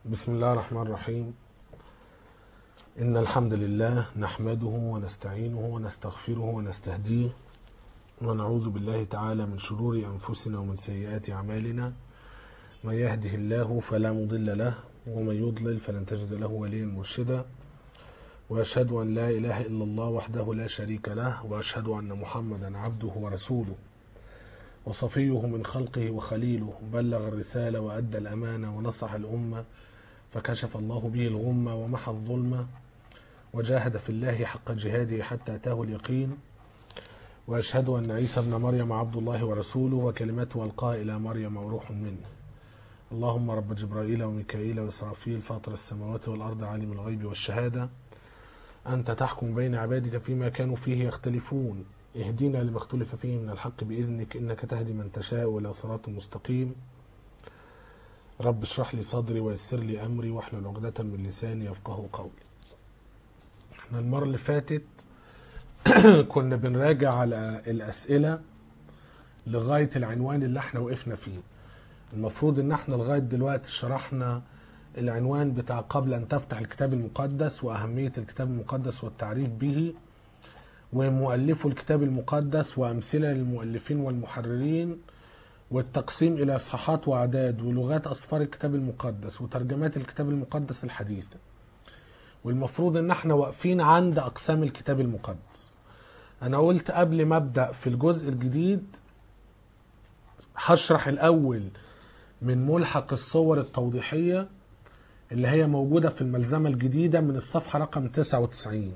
بسم الله الرحمن الرحيم إن الحمد لله نحمده ونستعينه ونستغفره ونستهديه ونعوذ بالله تعالى من شرور أنفسنا ومن سيئات أعمالنا من يهده الله فلا مضل له ومن يضلل فلن تجد له وليا مرشدا وأشهد أن لا إله إلا الله وحده لا شريك له وأشهد أن محمدا عبده ورسوله وصفيه من خلقه وخليله بلغ الرسالة وأدى الأمانة ونصح الأمة فكشف الله به الغمة ومحى الظلمة وجاهد في الله حق جهاده حتى أتاه اليقين وأشهد أن عيسى ابن مريم عبد الله ورسوله وكلمته ألقاها إلى مريم وروح منه اللهم رب جبرائيل وميكائيل وإسرافيل فاطر السماوات والأرض عالم الغيب والشهادة أنت تحكم بين عبادك فيما كانوا فيه يختلفون اهدنا لما اختلف فيه من الحق بإذنك إنك تهدي من تشاء إلى صراط مستقيم رب اشرح لي صدري ويسر لي أمري واحلل عقدة من لساني يفقه قولي احنا المرة اللي فاتت كنا بنراجع على الأسئلة لغاية العنوان اللي احنا وقفنا فيه المفروض ان احنا لغاية دلوقتي شرحنا العنوان بتاع قبل ان تفتح الكتاب المقدس واهمية الكتاب المقدس والتعريف به ومؤلفو الكتاب المقدس وامثلة للمؤلفين والمحررين والتقسيم الى اصحاحات واعداد ولغات اسفار الكتاب المقدس وترجمات الكتاب المقدس الحديثة والمفروض ان احنا واقفين عند اقسام الكتاب المقدس انا قلت قبل ما ابدا في الجزء الجديد هشرح الاول من ملحق الصور التوضيحية اللي هي موجودة في الملزمة الجديدة من الصفحة رقم 99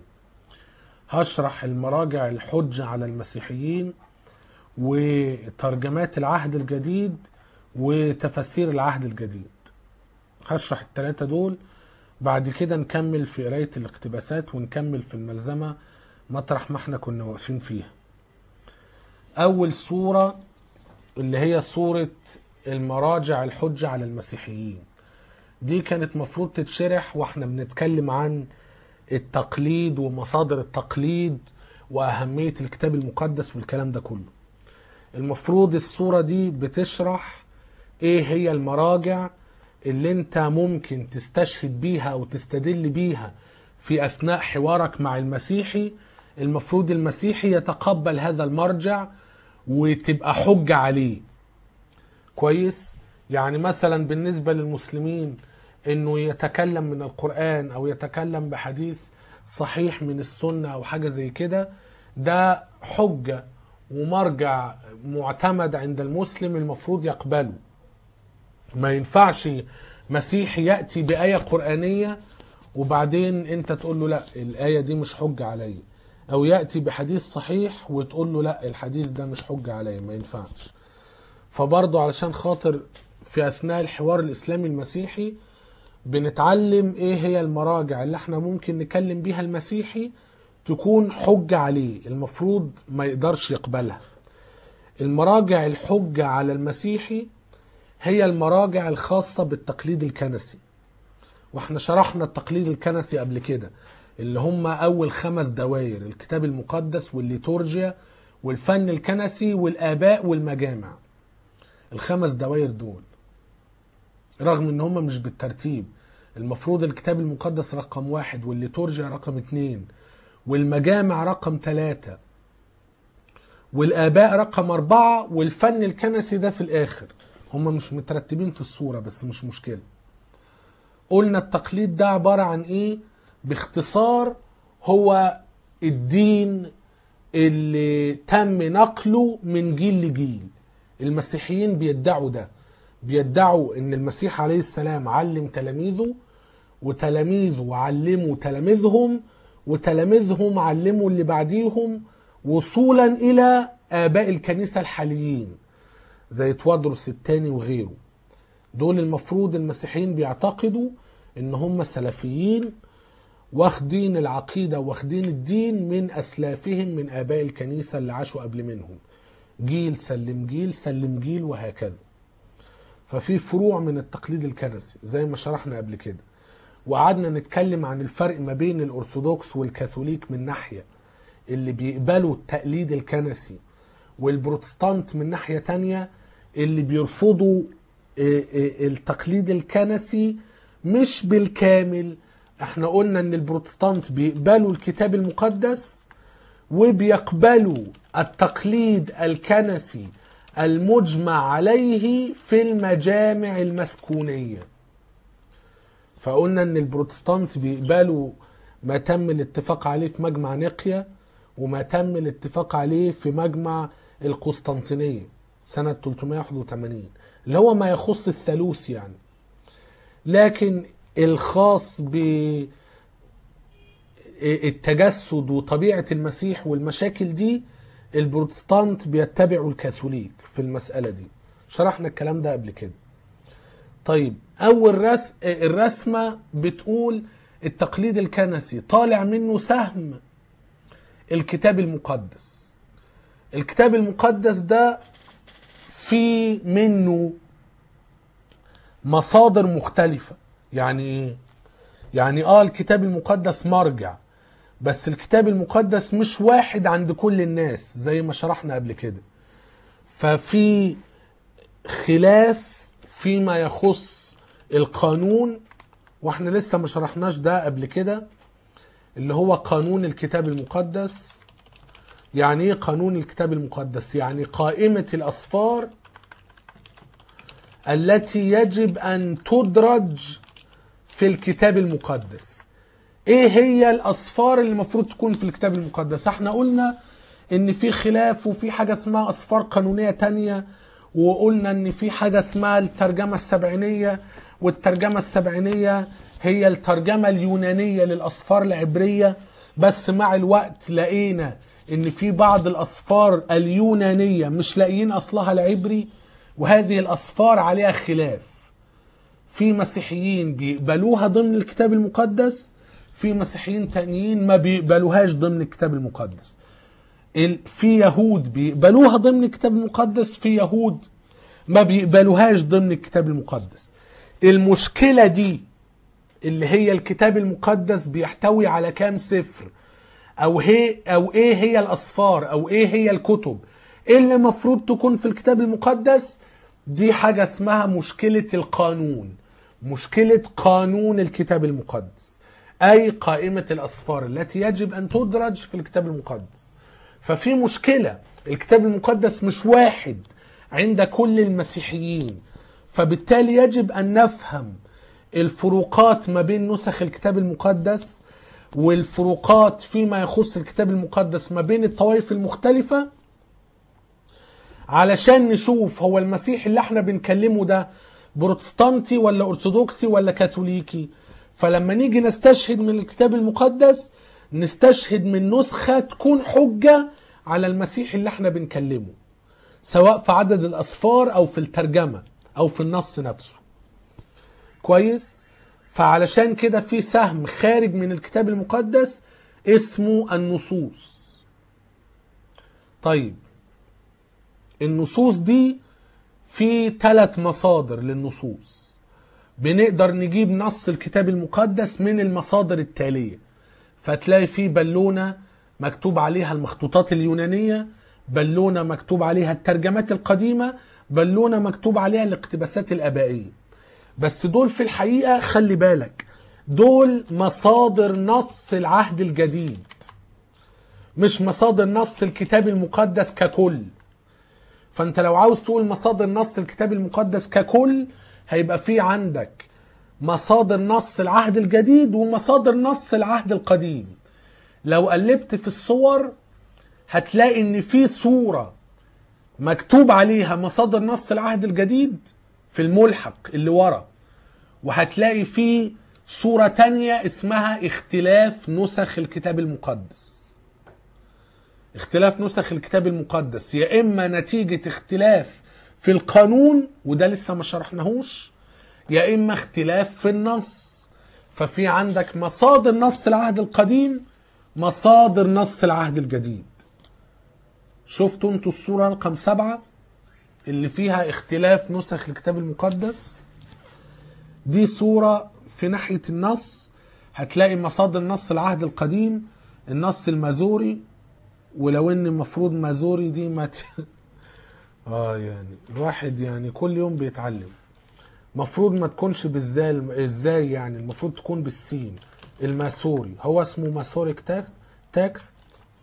هشرح المراجع الحجة على المسيحيين وترجمات العهد الجديد وتفسير العهد الجديد هشرح الثلاثة دول بعد كده نكمل في قراية الاقتباسات ونكمل في الملزمة مطرح ما احنا كنا واقفين فيها أول صورة اللي هي صورة المراجع الحجة على المسيحيين دي كانت مفروض تتشرح واحنا بنتكلم عن التقليد ومصادر التقليد وأهمية الكتاب المقدس والكلام ده كله المفروض الصورة دي بتشرح ايه هي المراجع اللي انت ممكن تستشهد بيها او تستدل بيها في اثناء حوارك مع المسيحي المفروض المسيحي يتقبل هذا المرجع وتبقى حجة عليه كويس يعني مثلا بالنسبة للمسلمين انه يتكلم من القرآن او يتكلم بحديث صحيح من السنة او حاجة زي كده ده حجة ومرجع معتمد عند المسلم المفروض يقبله ما ينفعش مسيحي يأتي بآية قرآنية وبعدين انت تقول له لا الآية دي مش حجة عليا او يأتي بحديث صحيح وتقول له لا الحديث ده مش حجة عليا ما ينفعش فبرضه علشان خاطر في اثناء الحوار الاسلامي المسيحي بنتعلم ايه هي المراجع اللي احنا ممكن نكلم بيها المسيحي تكون حجة عليه المفروض ما يقدرش يقبلها المراجع الحجة على المسيحي هي المراجع الخاصة بالتقليد الكنسي واحنا شرحنا التقليد الكنسي قبل كده اللي هم اول خمس دوائر الكتاب المقدس والليتورجيا والفن الكنسي والاباء والمجامع الخمس دوائر دول رغم ان هم مش بالترتيب المفروض الكتاب المقدس رقم واحد والليتورجيا رقم اتنين والمجامع رقم ثلاثة والآباء رقم أربعة والفن الكنسي ده في الآخر هم مش مترتبين في الصورة بس مش مشكلة قلنا التقليد ده عبارة عن إيه باختصار هو الدين اللي تم نقله من جيل لجيل المسيحيين بيدعوا ده بيدعوا ان المسيح عليه السلام علم تلاميذه وتلاميذه علموا تلاميذهم وتلاميذهم علموا اللي بعديهم وصولا الى اباء الكنيسه الحاليين زي توادرس الثاني وغيره دول المفروض المسيحيين بيعتقدوا ان هم سلفيين واخدين العقيده واخدين الدين من اسلافهم من اباء الكنيسه اللي عاشوا قبل منهم جيل سلم جيل سلم جيل وهكذا ففي فروع من التقليد الكنسي زي ما شرحنا قبل كده وقعدنا نتكلم عن الفرق ما بين الأرثوذكس والكاثوليك من ناحية اللي بيقبلوا التقليد الكنسي والبروتستانت من ناحية تانية اللي بيرفضوا التقليد الكنسي مش بالكامل احنا قلنا ان البروتستانت بيقبلوا الكتاب المقدس وبيقبلوا التقليد الكنسي المجمع عليه في المجامع المسكونيه فقلنا ان البروتستانت بيقبلوا ما تم الاتفاق عليه في مجمع نقيا وما تم الاتفاق عليه في مجمع القسطنطينية سنة 381 اللي هو ما يخص الثالوث يعني لكن الخاص ب التجسد وطبيعة المسيح والمشاكل دي البروتستانت بيتبعوا الكاثوليك في المسألة دي شرحنا الكلام ده قبل كده طيب اول رس... الرسمه بتقول التقليد الكنسي طالع منه سهم الكتاب المقدس الكتاب المقدس ده في منه مصادر مختلفه يعني ايه يعني اه الكتاب المقدس مرجع بس الكتاب المقدس مش واحد عند كل الناس زي ما شرحنا قبل كده ففي خلاف فيما يخص القانون واحنا لسه ما شرحناش ده قبل كده اللي هو قانون الكتاب المقدس يعني ايه قانون الكتاب المقدس يعني قائمة الأصفار التي يجب أن تدرج في الكتاب المقدس ايه هي الأصفار اللي المفروض تكون في الكتاب المقدس احنا قلنا ان في خلاف وفي حاجة اسمها أصفار قانونية تانية وقلنا ان في حاجة اسمها الترجمة السبعينية والترجمة السبعينية هي الترجمة اليونانية للأصفار العبرية بس مع الوقت لقينا ان في بعض الأصفار اليونانية مش لاقيين أصلها العبري وهذه الأصفار عليها خلاف في مسيحيين بيقبلوها ضمن الكتاب المقدس في مسيحيين تانيين ما بيقبلوهاش ضمن الكتاب المقدس ال- في يهود بيقبلوها ضمن الكتاب المقدس في يهود ما بيقبلوهاش ضمن الكتاب المقدس المشكلة دي اللي هي الكتاب المقدس بيحتوي على كام سفر او هي او ايه هي الاصفار او ايه هي الكتب اللي المفروض تكون في الكتاب المقدس دي حاجة اسمها مشكلة القانون مشكلة قانون الكتاب المقدس أي قائمة الأصفار التي يجب أن تدرج في الكتاب المقدس ففي مشكلة الكتاب المقدس مش واحد عند كل المسيحيين فبالتالي يجب أن نفهم الفروقات ما بين نسخ الكتاب المقدس والفروقات فيما يخص الكتاب المقدس ما بين الطوائف المختلفة علشان نشوف هو المسيح اللي احنا بنكلمه ده بروتستانتي ولا ارثوذكسي ولا كاثوليكي فلما نيجي نستشهد من الكتاب المقدس نستشهد من نسخة تكون حجة على المسيح اللي احنا بنكلمه سواء في عدد الأصفار أو في الترجمة أو في النص نفسه كويس فعلشان كده في سهم خارج من الكتاب المقدس اسمه النصوص طيب النصوص دي في ثلاث مصادر للنصوص بنقدر نجيب نص الكتاب المقدس من المصادر التالية فتلاقي في بالونة مكتوب عليها المخطوطات اليونانية بالونة مكتوب عليها الترجمات القديمة بالونة مكتوب عليها الاقتباسات الآبائية بس دول في الحقيقة خلي بالك دول مصادر نص العهد الجديد مش مصادر نص الكتاب المقدس ككل فانت لو عاوز تقول مصادر نص الكتاب المقدس ككل هيبقى في عندك مصادر نص العهد الجديد ومصادر نص العهد القديم لو قلبت في الصور هتلاقي ان في صورة مكتوب عليها مصادر نص العهد الجديد في الملحق اللي ورا وهتلاقي في صورة تانية اسمها اختلاف نسخ الكتاب المقدس اختلاف نسخ الكتاب المقدس يا اما نتيجة اختلاف في القانون وده لسه ما شرحناهوش يا اما اختلاف في النص ففي عندك مصادر نص العهد القديم مصادر نص العهد الجديد شفتوا انتوا الصورة رقم سبعة اللي فيها اختلاف نسخ الكتاب المقدس دي صورة في ناحية النص هتلاقي مصادر نص العهد القديم النص المازوري ولو ان المفروض مازوري دي ما ت... اه يعني الواحد يعني كل يوم بيتعلم مفروض ما تكونش بالزال ازاي يعني المفروض تكون بالسين الماسوري هو اسمه ماسوريك تكست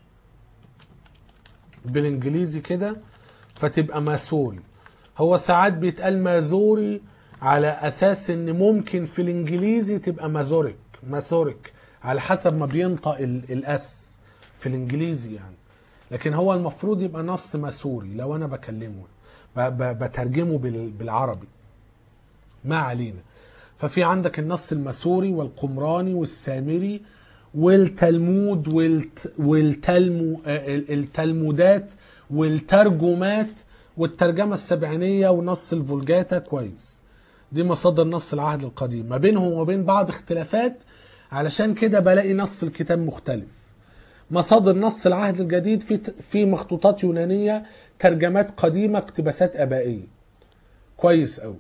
بالانجليزي كده فتبقى ماسوري هو ساعات بيتقال مازوري على اساس ان ممكن في الانجليزي تبقى مازوريك ماسوريك على حسب ما بينطق ال- الاس في الانجليزي يعني لكن هو المفروض يبقى نص ماسوري لو انا بكلمه ب- ب- بترجمه بال- بالعربي ما علينا ففي عندك النص الماسوري والقمراني والسامري والتلمود والت... والتلمو... آه، ال- التلمودات والترجمات والترجمة السبعينية ونص الفولجاتا كويس دي مصادر نص العهد القديم ما بينهم وبين بعض اختلافات علشان كده بلاقي نص الكتاب مختلف مصادر نص العهد الجديد في في مخطوطات يونانية ترجمات قديمة اقتباسات آبائية كويس قوي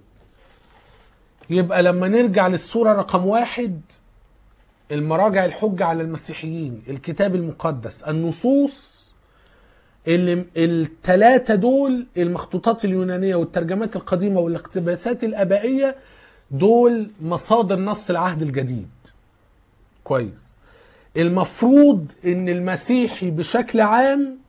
يبقى لما نرجع للصورة رقم واحد المراجع الحجة على المسيحيين الكتاب المقدس النصوص اللي الثلاثة دول المخطوطات اليونانية والترجمات القديمة والاقتباسات الآبائية دول مصادر نص العهد الجديد كويس المفروض ان المسيحي بشكل عام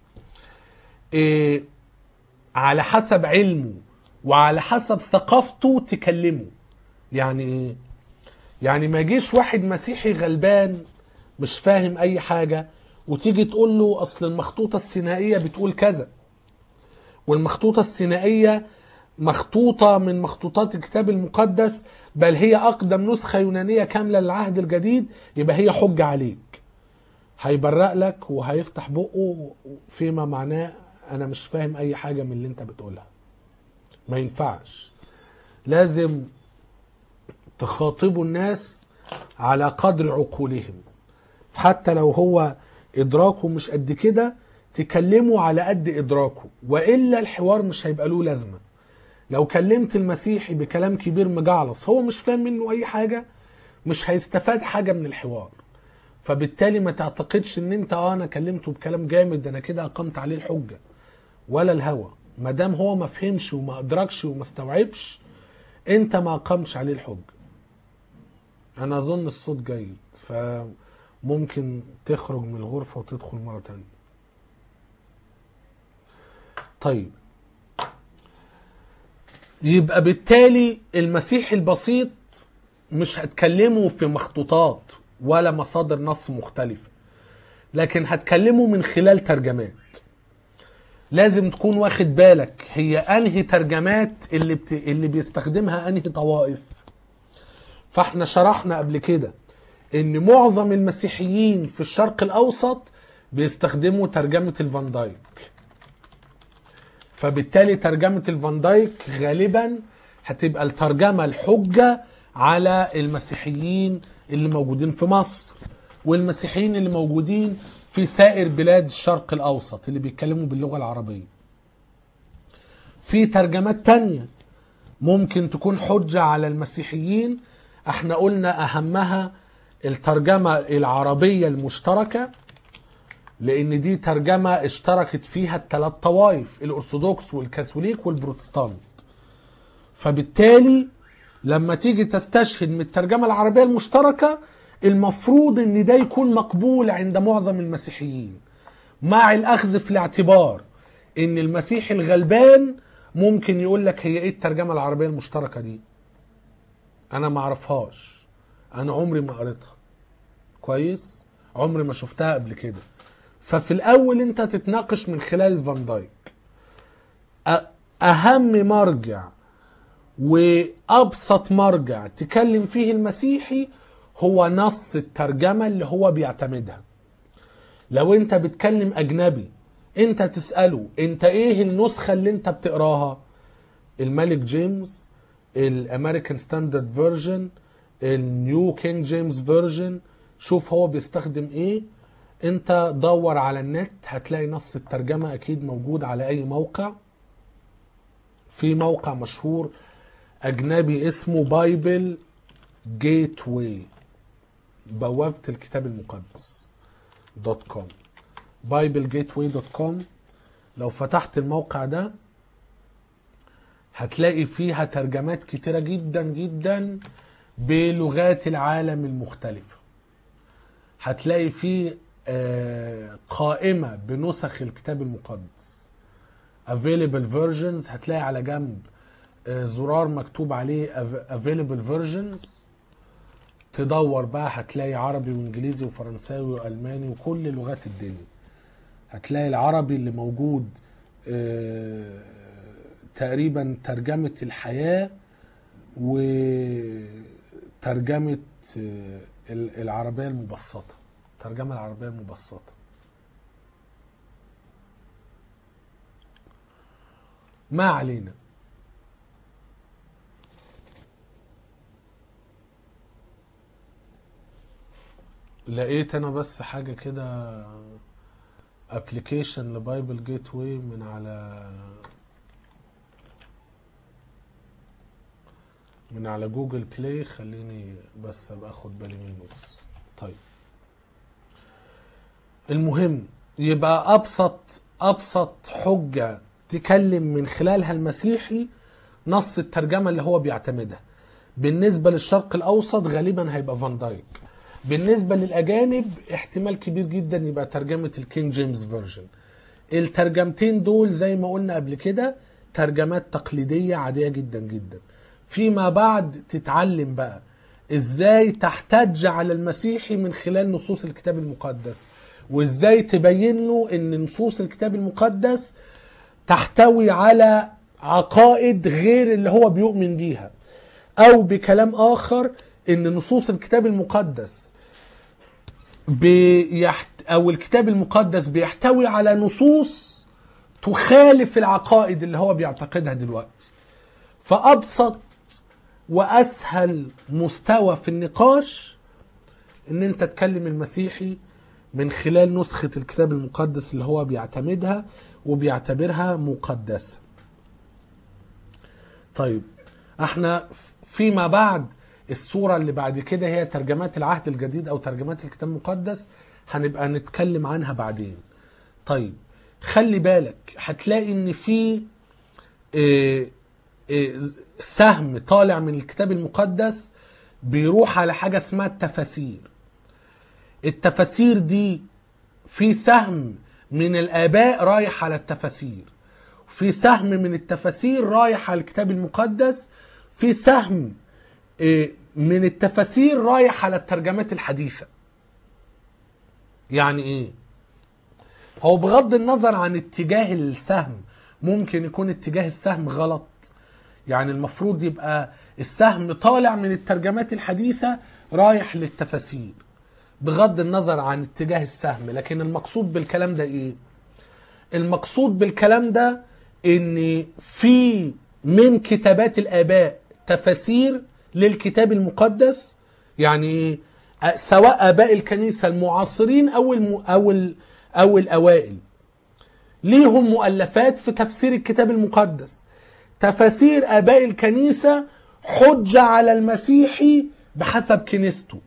إيه على حسب علمه وعلى حسب ثقافته تكلمه يعني ايه يعني ما يجيش واحد مسيحي غلبان مش فاهم اي حاجة وتيجي تقول له اصل المخطوطة السينائية بتقول كذا والمخطوطة السينائية مخطوطة من مخطوطات الكتاب المقدس بل هي أقدم نسخة يونانية كاملة للعهد الجديد يبقى هي حجة عليك هيبرق لك وهيفتح بقه فيما معناه أنا مش فاهم أي حاجة من اللي أنت بتقولها ما ينفعش لازم تخاطبوا الناس على قدر عقولهم حتى لو هو إدراكه مش قد كده تكلمه على قد إدراكه وإلا الحوار مش هيبقى له لازمة لو كلمت المسيحي بكلام كبير مجعلص هو مش فاهم منه أي حاجة مش هيستفاد حاجة من الحوار فبالتالي ما تعتقدش ان انت اه انا كلمته بكلام جامد ده انا كده اقمت عليه الحجه ولا الهوى ما دام هو ما فهمش وما ادركش وما استوعبش انت ما اقمتش عليه الحجه انا اظن الصوت جيد فممكن تخرج من الغرفه وتدخل مره تانية طيب يبقى بالتالي المسيح البسيط مش هتكلمه في مخطوطات ولا مصادر نص مختلفة لكن هتكلمه من خلال ترجمات لازم تكون واخد بالك هي انهي ترجمات اللي بت... اللي بيستخدمها انهي طوائف فاحنا شرحنا قبل كده ان معظم المسيحيين في الشرق الاوسط بيستخدموا ترجمة الفان دايك فبالتالي ترجمة الفان دايك غالبا هتبقى الترجمة الحجة على المسيحيين اللي موجودين في مصر والمسيحيين اللي موجودين في سائر بلاد الشرق الأوسط اللي بيتكلموا باللغة العربية في ترجمات تانية ممكن تكون حجة على المسيحيين احنا قلنا أهمها الترجمة العربية المشتركة لأن دي ترجمة اشتركت فيها الثلاث طوائف الأرثوذكس والكاثوليك والبروتستانت فبالتالي لما تيجي تستشهد من الترجمة العربية المشتركة المفروض ان ده يكون مقبول عند معظم المسيحيين مع الاخذ في الاعتبار ان المسيحي الغلبان ممكن يقول لك هي ايه الترجمة العربية المشتركة دي انا ما اعرفهاش انا عمري ما قريتها كويس عمري ما شفتها قبل كده ففي الاول انت تتناقش من خلال فان دايك اهم مرجع وابسط مرجع تكلم فيه المسيحي هو نص الترجمه اللي هو بيعتمدها لو انت بتكلم اجنبي انت تساله انت ايه النسخه اللي انت بتقراها الملك جيمس الامريكان ستاندرد فيرجن النيو كينج جيمس فيرجن شوف هو بيستخدم ايه انت دور على النت هتلاقي نص الترجمه اكيد موجود على اي موقع في موقع مشهور اجنبي اسمه بايبل جيت واي بوابه الكتاب المقدس دوت كوم بايبل جيت واي دوت كوم لو فتحت الموقع ده هتلاقي فيها ترجمات كتيرة جدا جدا بلغات العالم المختلفة هتلاقي فيه آه، قائمة بنسخ الكتاب المقدس available versions هتلاقي على جنب آه، زرار مكتوب عليه av- available versions تدور بقى هتلاقي عربي وانجليزي وفرنساوي والماني وكل لغات الدنيا هتلاقي العربي اللي موجود آه، تقريبا ترجمة الحياة وترجمة آه، ال- العربية المبسطة ترجمة العربية المبسطة ما علينا لقيت انا بس حاجة كده ابلكيشن لبايبل جيت واي من على من على جوجل بلاي خليني بس ابقى اخد بالي منه بس طيب المهم يبقى ابسط ابسط حجه تكلم من خلالها المسيحي نص الترجمه اللي هو بيعتمدها بالنسبه للشرق الاوسط غالبا هيبقى فان دايك بالنسبه للاجانب احتمال كبير جدا يبقى ترجمه الكينج جيمس فيرجن الترجمتين دول زي ما قلنا قبل كده ترجمات تقليديه عاديه جدا جدا فيما بعد تتعلم بقى ازاي تحتج على المسيحي من خلال نصوص الكتاب المقدس وازاي تبين له ان نصوص الكتاب المقدس تحتوي على عقائد غير اللي هو بيؤمن بيها او بكلام اخر ان نصوص الكتاب المقدس بيحت او الكتاب المقدس بيحتوي على نصوص تخالف العقائد اللي هو بيعتقدها دلوقتي فابسط واسهل مستوى في النقاش ان انت تكلم المسيحي من خلال نسخة الكتاب المقدس اللي هو بيعتمدها وبيعتبرها مقدسة طيب احنا فيما بعد الصورة اللي بعد كده هي ترجمات العهد الجديد او ترجمات الكتاب المقدس هنبقى نتكلم عنها بعدين طيب خلي بالك هتلاقي ان في إيه إيه سهم طالع من الكتاب المقدس بيروح على حاجة اسمها التفاسير التفاسير دي في سهم من الآباء رايح على التفاسير في سهم من التفاسير رايح على الكتاب المقدس في سهم إيه، من التفاسير رايح على الترجمات الحديثة يعني ايه هو بغض النظر عن اتجاه السهم ممكن يكون اتجاه السهم غلط يعني المفروض يبقى السهم طالع من الترجمات الحديثة رايح للتفاسير بغض النظر عن اتجاه السهم لكن المقصود بالكلام ده ايه المقصود بالكلام ده ان في من كتابات الاباء تفاسير للكتاب المقدس يعني ايه أ- سواء اباء الكنيسه المعاصرين او الم... او ال... او الاوائل ليهم مؤلفات في تفسير الكتاب المقدس تفاسير اباء الكنيسه حجه على المسيحي بحسب كنيسته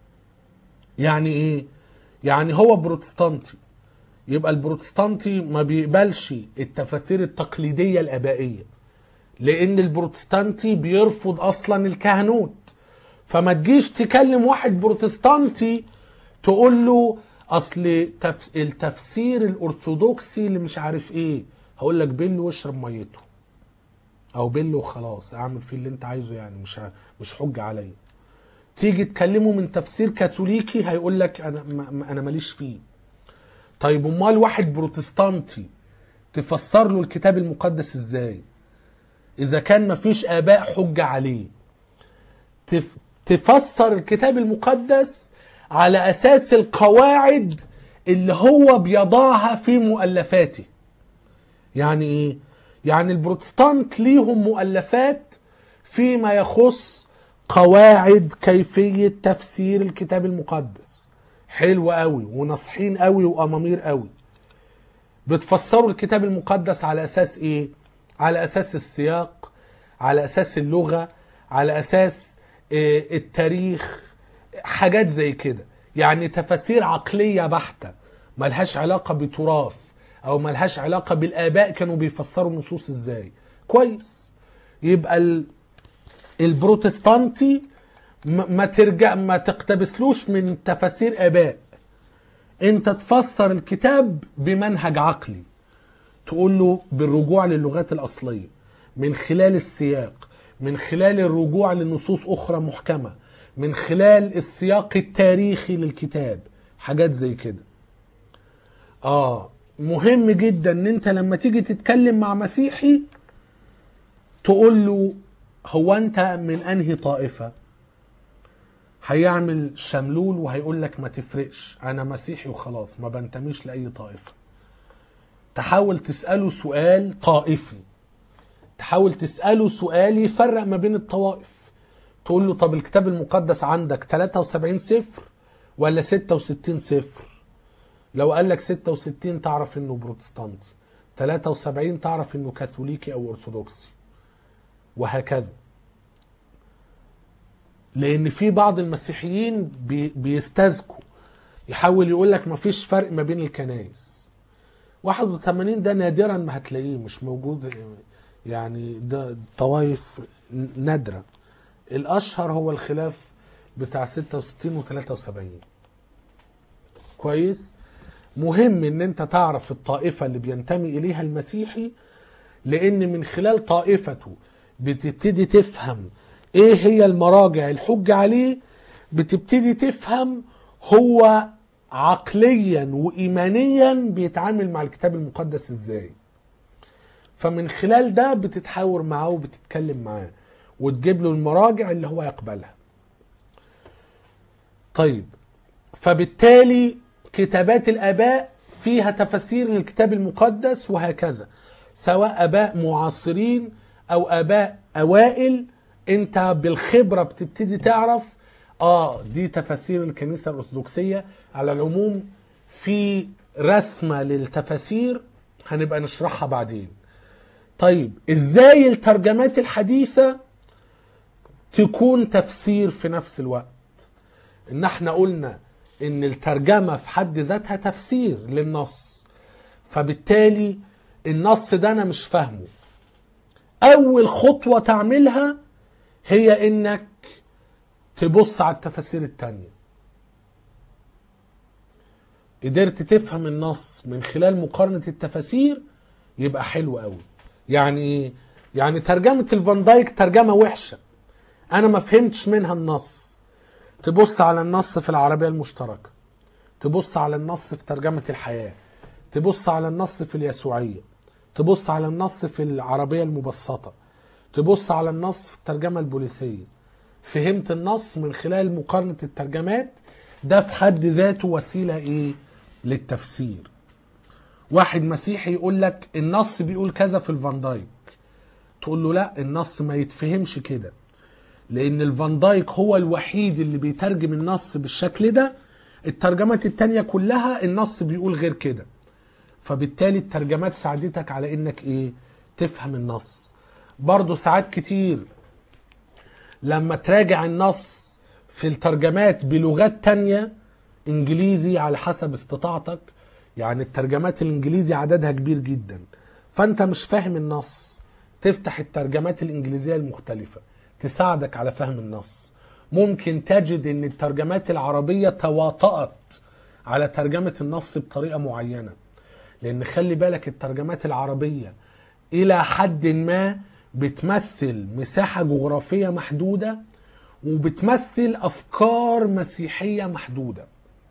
يعني ايه يعني هو بروتستانتي يبقى البروتستانتي ما بيقبلش التفاسير التقليديه الابائيه لان البروتستانتي بيرفض اصلا الكهنوت فما تجيش تكلم واحد بروتستانتي تقول له اصل تف... التفسير الارثوذكسي اللي مش عارف ايه هقول لك بله واشرب ميته او بله وخلاص اعمل فيه اللي انت عايزه يعني مش ه... مش حجه عليا تيجي تكلمه من تفسير كاثوليكي هيقول لك انا ما... ما- انا ماليش فيه طيب امال واحد بروتستانتي تفسر له الكتاب المقدس ازاي اذا كان مفيش اباء حجه عليه تف... تفسر الكتاب المقدس على اساس القواعد اللي هو بيضعها في مؤلفاته يعني ايه يعني البروتستانت ليهم مؤلفات فيما يخص قواعد كيفية تفسير الكتاب المقدس حلو قوي ونصحين قوي وامامير قوي بتفسروا الكتاب المقدس على اساس ايه على اساس السياق على اساس اللغة على اساس إيه التاريخ حاجات زي كده يعني تفاسير عقلية بحتة ملهاش علاقة بتراث او ملهاش علاقة بالاباء كانوا بيفسروا النصوص ازاي كويس يبقى ال- البروتستانتي ما ما ترجع ما تقتبسلوش من تفاسير اباء انت تفسر الكتاب بمنهج عقلي تقول له بالرجوع للغات الاصليه من خلال السياق من خلال الرجوع لنصوص اخرى محكمه من خلال السياق التاريخي للكتاب حاجات زي كده اه مهم جدا ان انت لما تيجي تتكلم مع مسيحي تقول له هو انت من انهي طائفه هيعمل شملول وهيقول لك ما تفرقش انا مسيحي وخلاص ما بنتميش لاي طائفه تحاول تساله سؤال طائفي تحاول تساله سؤال يفرق ما بين الطوائف تقول له طب الكتاب المقدس عندك 73 صفر ولا 66 صفر لو قال لك 66 تعرف انه بروتستانتي 73 تعرف انه كاثوليكي او ارثوذكسي وهكذا لان في بعض المسيحيين بي بيستذكوا يحاول يقول لك مفيش فرق ما بين الكنائس 81 ده نادرا ما هتلاقيه مش موجود يعني ده طوائف نادره الاشهر هو الخلاف بتاع 66 و 73 كويس مهم ان انت تعرف الطائفه اللي بينتمي اليها المسيحي لان من خلال طائفته بتبتدي تفهم ايه هي المراجع الحجة عليه بتبتدي تفهم هو عقليا وايمانيا بيتعامل مع الكتاب المقدس ازاي فمن خلال ده بتتحاور معاه وبتتكلم معاه وتجيب له المراجع اللي هو يقبلها طيب فبالتالي كتابات الاباء فيها تفاسير للكتاب المقدس وهكذا سواء اباء معاصرين او اباء اوائل انت بالخبره بتبتدي تعرف اه دي تفاسير الكنيسه الارثوذكسيه على العموم في رسمه للتفاسير هنبقى نشرحها بعدين طيب ازاي الترجمات الحديثه تكون تفسير في نفس الوقت ان احنا قلنا ان الترجمه في حد ذاتها تفسير للنص فبالتالي النص ده انا مش فاهمه اول خطوه تعملها هي انك تبص على التفاسير التانية قدرت تفهم النص من خلال مقارنة التفاسير يبقى حلو قوي يعني ايه يعني ترجمة الفان دايك ترجمة وحشة انا ما فهمتش منها النص تبص على النص في العربية المشتركة تبص على النص في ترجمة الحياة تبص على النص في اليسوعية تبص على النص في العربية المبسطة تبص على النص في الترجمة البوليسية فهمت النص من خلال مقارنة الترجمات ده في حد ذاته وسيلة ايه للتفسير واحد مسيحي يقول لك النص بيقول كذا في الفان دايك تقول له لا النص ما يتفهمش كده لان الفان دايك هو الوحيد اللي بيترجم النص بالشكل ده الترجمات التانية كلها النص بيقول غير كده فبالتالي الترجمات ساعدتك على انك ايه تفهم النص برضو ساعات كتير لما تراجع النص في الترجمات بلغات تانية انجليزي على حسب استطاعتك يعني الترجمات الانجليزي عددها كبير جدا فانت مش فاهم النص تفتح الترجمات الانجليزية المختلفة تساعدك على فهم النص ممكن تجد ان الترجمات العربية تواطأت على ترجمة النص بطريقة معينة لان خلي بالك الترجمات العربية الى حد ما بتمثل مساحة جغرافية محدودة وبتمثل افكار مسيحية محدودة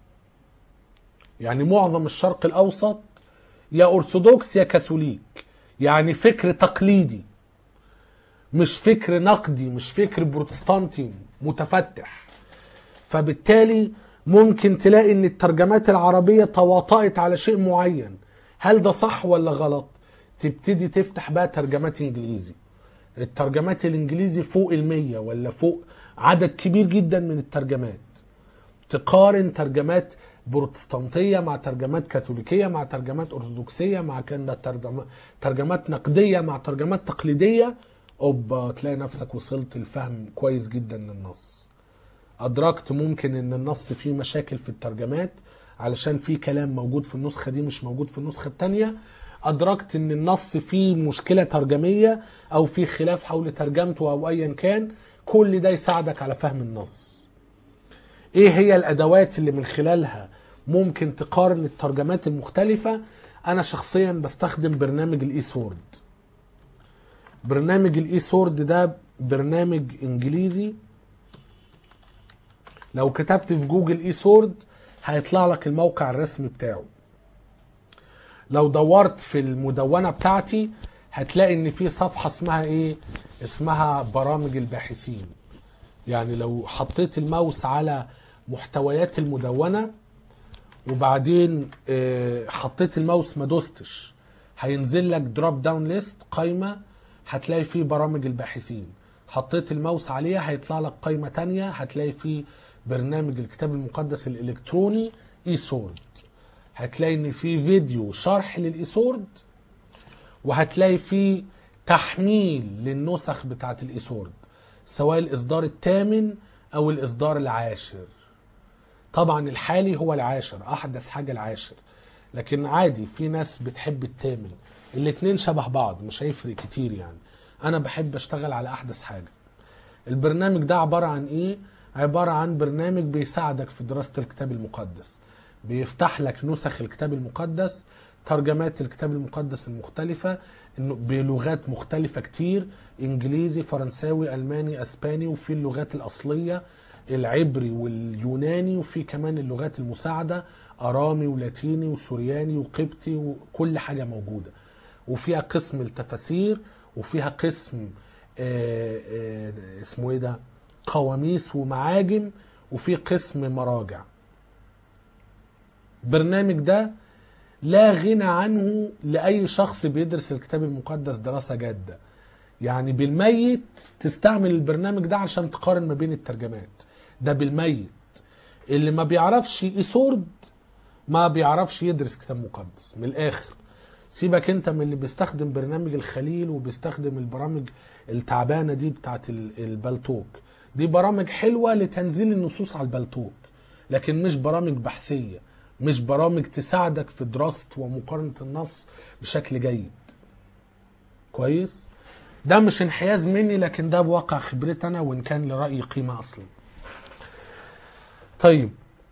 يعني معظم الشرق الاوسط يا ارثوذكس يا كاثوليك يعني فكر تقليدي مش فكر نقدي مش فكر بروتستانتي متفتح فبالتالي ممكن تلاقي ان الترجمات العربية تواطأت على شيء معين هل ده صح ولا غلط تبتدي تفتح بقى ترجمات انجليزي الترجمات الانجليزي فوق المية ولا فوق عدد كبير جدا من الترجمات تقارن ترجمات بروتستانتية مع ترجمات كاثوليكية مع ترجمات أرثوذكسية مع كان ترجمة ترجمات نقدية مع ترجمات تقليدية أوبا تلاقي نفسك وصلت لفهم كويس جدا للنص أدركت ممكن إن النص فيه مشاكل في الترجمات علشان في كلام موجود في النسخة دي مش موجود في النسخة التانية ادركت ان النص فيه مشكله ترجميه او فيه خلاف حول ترجمته او ايا كان كل ده يساعدك على فهم النص ايه هي الادوات اللي من خلالها ممكن تقارن الترجمات المختلفه انا شخصيا بستخدم برنامج الاي سورد برنامج الاي سورد ده برنامج انجليزي لو كتبت في جوجل اي سورد هيطلع لك الموقع الرسمي بتاعه لو دورت في المدونة بتاعتي هتلاقي ان في صفحة اسمها ايه اسمها برامج الباحثين يعني لو حطيت الماوس على محتويات المدونة وبعدين آه، حطيت الماوس ما دوستش هينزل لك دروب داون ليست قائمة هتلاقي فيه برامج الباحثين حطيت الماوس عليها هيطلع لك قائمة تانية هتلاقي فيه برنامج الكتاب المقدس الإلكتروني اي سورد هتلاقي ان في فيديو شرح للايسورد وهتلاقي في تحميل للنسخ بتاعت الايسورد سواء الاصدار الثامن او الاصدار العاشر طبعا الحالي هو العاشر احدث حاجه العاشر لكن عادي في ناس بتحب الثامن الاتنين شبه بعض مش هيفرق كتير يعني انا بحب اشتغل على احدث حاجه البرنامج ده عباره عن ايه عباره عن برنامج بيساعدك في دراسه الكتاب المقدس بيفتح لك نسخ الكتاب المقدس ترجمات الكتاب المقدس المختلفة انه بلغات مختلفة كتير انجليزي فرنساوي الماني اسباني وفي اللغات الاصلية العبري واليوناني وفي كمان اللغات المساعدة ارامي ولاتيني وسورياني وقبطي وكل حاجة موجودة وفيها قسم التفاسير وفيها قسم آه، آه، اسمه ايه ده قواميس ومعاجم وفي قسم مراجع البرنامج ده لا غنى عنه لأي شخص بيدرس الكتاب المقدس دراسة جادة يعني بالميت تستعمل البرنامج ده عشان تقارن ما بين الترجمات ده بالميت اللي ما بيعرفش يسورد ما بيعرفش يدرس كتاب مقدس من الآخر سيبك انت من اللي بيستخدم برنامج الخليل وبيستخدم البرامج التعبانة دي بتاعت ال- البلتوك دي برامج حلوة لتنزيل النصوص على البلتوك لكن مش برامج بحثية مش برامج تساعدك في دراسة ومقارنة النص بشكل جيد كويس ده مش انحياز مني لكن ده بواقع خبرتي انا وان كان لرأيي قيمة اصلا طيب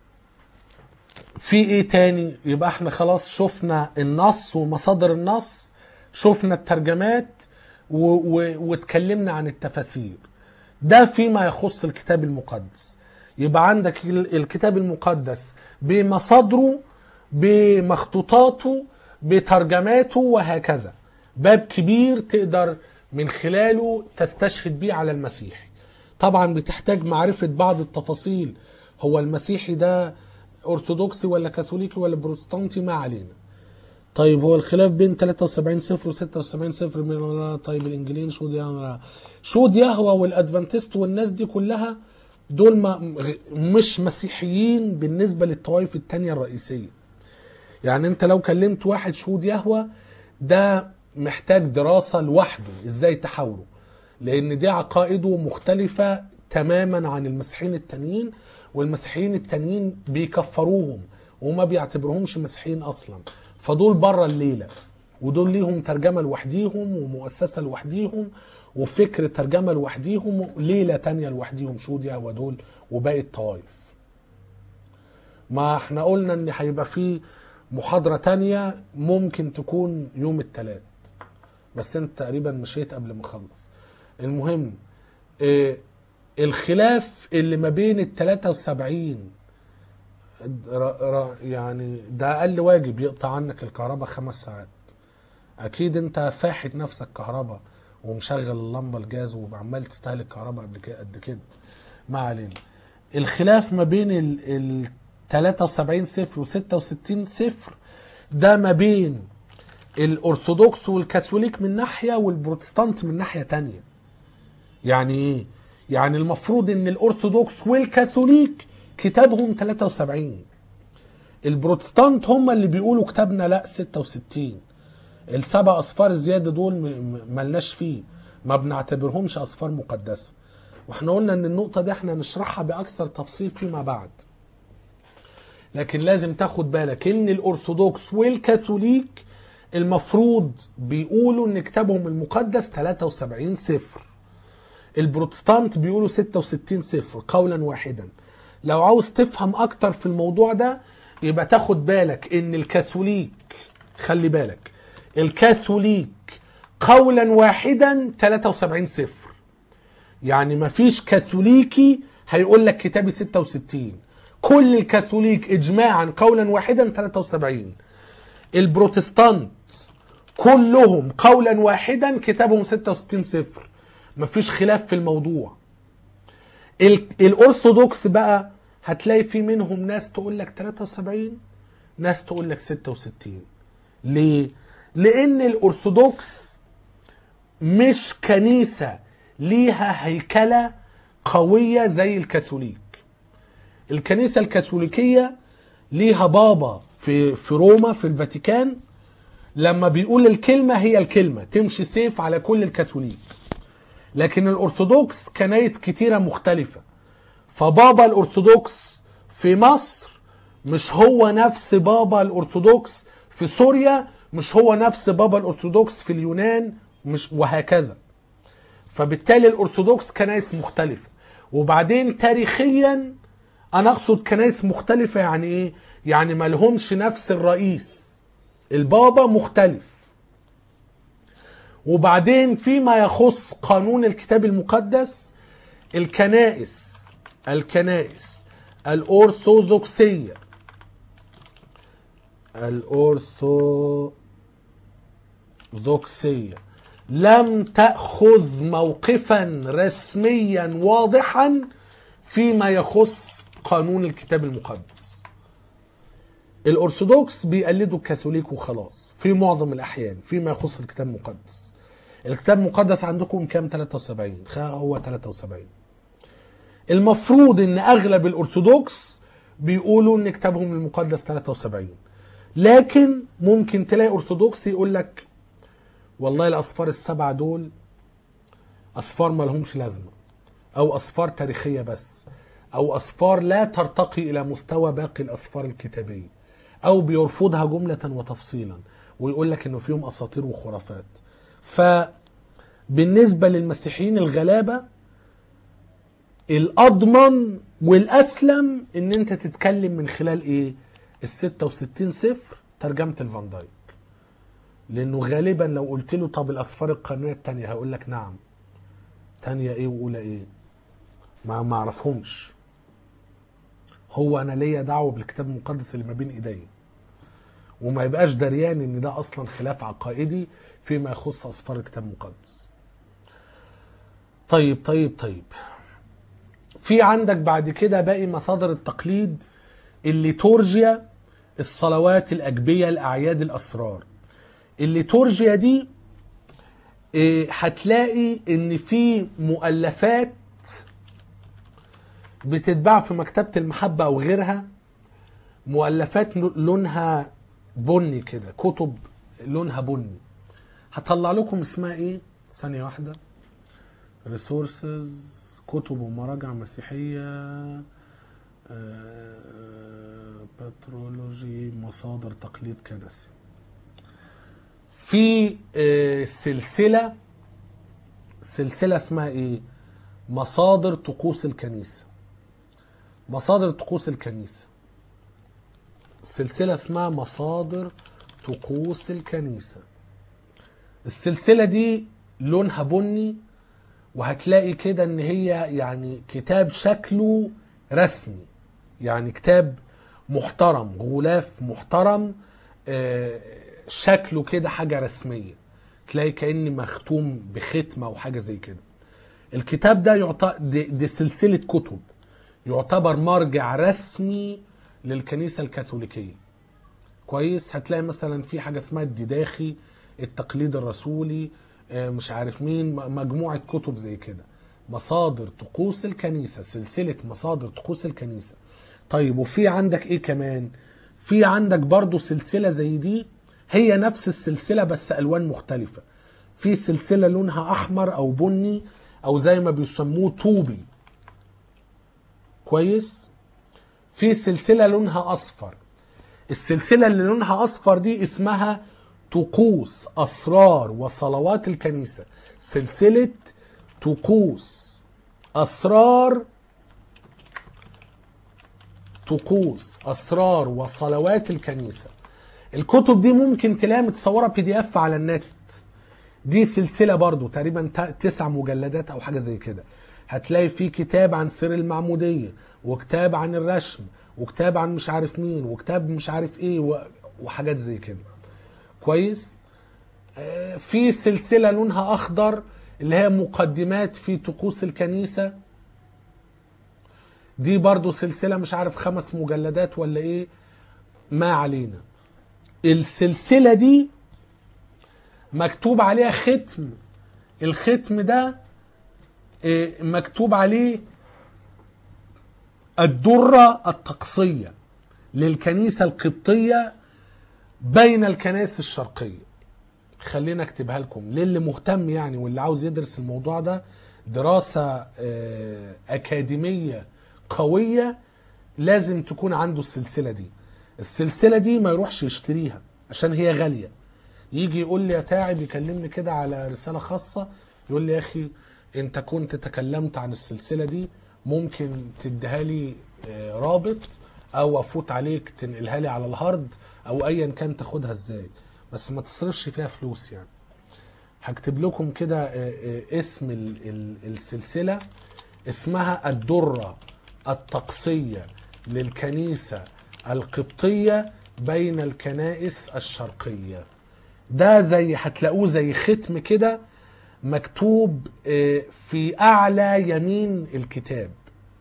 في ايه تاني يبقى احنا خلاص شفنا النص ومصادر النص شفنا الترجمات و... و... واتكلمنا عن التفاسير ده فيما يخص الكتاب المقدس يبقى عندك ال- الكتاب المقدس بمصادره بمخطوطاته بترجماته وهكذا باب كبير تقدر من خلاله تستشهد بيه على المسيح طبعا بتحتاج معرفة بعض التفاصيل هو المسيحي ده أرثوذكسي ولا كاثوليكي ولا بروتستانتي ما علينا طيب هو الخلاف بين 73 صفر و 76 صفر من طيب الانجيلين شو دي شو دي يهوى والادفانتست والناس دي كلها دول ما مش مسيحيين بالنسبه للطوائف التانية الرئيسيه يعني انت لو كلمت واحد شهود يهوى ده محتاج دراسه لوحده ازاي تحاوره لان دي عقائده مختلفه تماما عن المسيحيين التانيين والمسيحيين التانيين بيكفروهم وما بيعتبرهمش مسيحيين اصلا فدول بره الليله ودول ليهم ترجمه لوحديهم ومؤسسه لوحديهم وفكر ترجمه لوحديهم وليله تانية لوحديهم شهود يهوى دول وباقي الطوائف ما احنا قلنا ان هيبقى في محاضرة تانية ممكن تكون يوم التلات بس انت تقريبا مشيت قبل ما اخلص المهم اه الخلاف اللي ما بين ال 73 ر- ر- يعني ده اقل واجب يقطع عنك الكهرباء خمس ساعات اكيد انت فاحت نفسك كهرباء ومشغل اللمبه الجاز وعمال تستهلك كهرباء قد كده قد كده ما علينا الخلاف ما بين ال, ال 73 صفر و 66 صفر ده ما بين الارثوذكس والكاثوليك من ناحيه والبروتستانت من ناحيه تانية يعني ايه يعني المفروض ان الارثوذكس والكاثوليك كتابهم 73 البروتستانت هم اللي بيقولوا كتابنا لا 66 السبع اصفار الزياده دول م- م- ملناش فيه ما بنعتبرهمش اصفار مقدسه واحنا قلنا ان النقطه دي احنا نشرحها باكثر تفصيل فيما بعد لكن لازم تاخد بالك ان الارثوذكس والكاثوليك المفروض بيقولوا ان كتابهم المقدس 73 صفر البروتستانت بيقولوا 66 صفر قولا واحدا لو عاوز تفهم اكتر في الموضوع ده يبقى تاخد بالك ان الكاثوليك خلي بالك الكاثوليك قولا واحدا 73 صفر يعني ما فيش كاثوليكي هيقول لك كتابي 66 كل الكاثوليك اجماعا قولا واحدا 73 البروتستانت كلهم قولا واحدا كتابهم 66 صفر مفيش خلاف في الموضوع ال- الارثوذكس بقى هتلاقي في منهم ناس تقول لك 73 ناس تقول لك 66 ليه لان الارثوذكس مش كنيسه ليها هيكله قويه زي الكاثوليك الكنيسه الكاثوليكيه ليها بابا في في روما في الفاتيكان لما بيقول الكلمه هي الكلمه تمشي سيف على كل الكاثوليك لكن الارثوذكس كنايس كتيره مختلفه فبابا الارثوذكس في مصر مش هو نفس بابا الارثوذكس في سوريا مش هو نفس بابا الارثوذكس في اليونان مش وهكذا فبالتالي الارثوذكس كنايس مختلفه وبعدين تاريخيا انا اقصد كنايس مختلفه يعني ايه يعني ما لهمش نفس الرئيس البابا مختلف وبعدين فيما يخص قانون الكتاب المقدس الكنائس الكنائس الأرثوذكسية الأرثوذكسية لم تأخذ موقفا رسميا واضحا فيما يخص قانون الكتاب المقدس الأرثوذكس بيقلدوا الكاثوليك وخلاص في معظم الأحيان فيما يخص الكتاب المقدس الكتاب المقدس عندكم كام 73 خ- هو 73 المفروض ان اغلب الارثوذكس بيقولوا ان كتابهم المقدس 73 لكن ممكن تلاقي ارثوذكس يقول لك والله الاصفار السبعه دول اصفار ما لهمش لازمه او اصفار تاريخيه بس او اصفار لا ترتقي الى مستوى باقي الاصفار الكتابيه او بيرفضها جمله وتفصيلا ويقول لك انه فيهم اساطير وخرافات فبالنسبه للمسيحيين الغلابه الاضمن والاسلم ان انت تتكلم من خلال ايه ال 66 صفر ترجمه الفان دايك لانه غالبا لو قلت له طب الاصفار القانونيه التانية هيقول لك نعم تانية ايه واولى ايه ما ما اعرفهمش هو انا ليا دعوه بالكتاب المقدس اللي ما بين ايديا وما يبقاش دريان ان ده اصلا خلاف عقائدي فيما يخص اصفار الكتاب المقدس طيب طيب طيب في عندك بعد كده باقي مصادر التقليد الليتورجيا الصلوات الأجبية الأعياد الأسرار الليتورجيا دي إيه، هتلاقي ان في مؤلفات بتتباع في مكتبة المحبة او غيرها مؤلفات لونها بني كده كتب لونها بني هطلع لكم اسمها ايه ثانية واحدة ريسورسز كتب ومراجع مسيحية آه، باترولوجي مصادر تقليد كنسي في آه، سلسلة سلسلة اسمها ايه مصادر طقوس الكنيسة مصادر طقوس الكنيسة سلسلة اسمها مصادر طقوس الكنيسة السلسلة دي لونها بني وهتلاقي كده ان هي يعني كتاب شكله رسمي يعني كتاب محترم غلاف محترم آه، شكله كده حاجة رسمية تلاقي كأن مختوم بختمة او حاجة زي كده الكتاب ده يعتبر دي, دي سلسلة كتب يعتبر مرجع رسمي للكنيسة الكاثوليكية كويس هتلاقي مثلا في حاجة اسمها الديداخي التقليد الرسولي آه، مش عارف مين م- مجموعة كتب زي كده مصادر طقوس الكنيسة سلسلة مصادر طقوس الكنيسة طيب وفي عندك ايه كمان في عندك برضو سلسلة زي دي هي نفس السلسلة بس ألوان مختلفة في سلسلة لونها أحمر أو بني أو زي ما بيسموه طوبي كويس في سلسلة لونها أصفر السلسلة اللي لونها أصفر دي اسمها طقوس اسرار وصلوات الكنيسه سلسله طقوس اسرار طقوس اسرار وصلوات الكنيسه الكتب دي ممكن تلاقيها متصوره بي دي اف على النت دي سلسله برضو تقريبا ت- تسع مجلدات او حاجه زي كده هتلاقي في كتاب عن سر المعموديه وكتاب عن الرشم وكتاب عن مش عارف مين وكتاب مش عارف ايه و- وحاجات زي كده كويس آه، في سلسله لونها اخضر اللي هي مقدمات في طقوس الكنيسه دي برضو سلسله مش عارف خمس مجلدات ولا ايه ما علينا السلسله دي مكتوب عليها ختم الختم ده إيه، مكتوب عليه الدرة الطقسية للكنيسة القبطية بين الكنائس الشرقية خلينا اكتبها لكم للي مهتم يعني واللي عاوز يدرس الموضوع ده دراسة آه، أكاديمية قوية لازم تكون عنده السلسلة دي السلسلة دي ما يروحش يشتريها عشان هي غالية يجي يقول لي يا تعب يكلمني كده على رسالة خاصة يقول لي يا أخي أنت كنت تكلمت عن السلسلة دي ممكن تديها لي آه، رابط أو أفوت عليك تنقلها لي على الهارد أو أيا كان تاخدها إزاي بس ما تصرفش فيها فلوس يعني هكتب لكم كده آه، آه، اسم ال- ال- السلسلة اسمها الدرة الطقسية للكنيسة القبطية بين الكنائس الشرقية ده زي هتلاقوه زي ختم كده مكتوب آه، في أعلى يمين الكتاب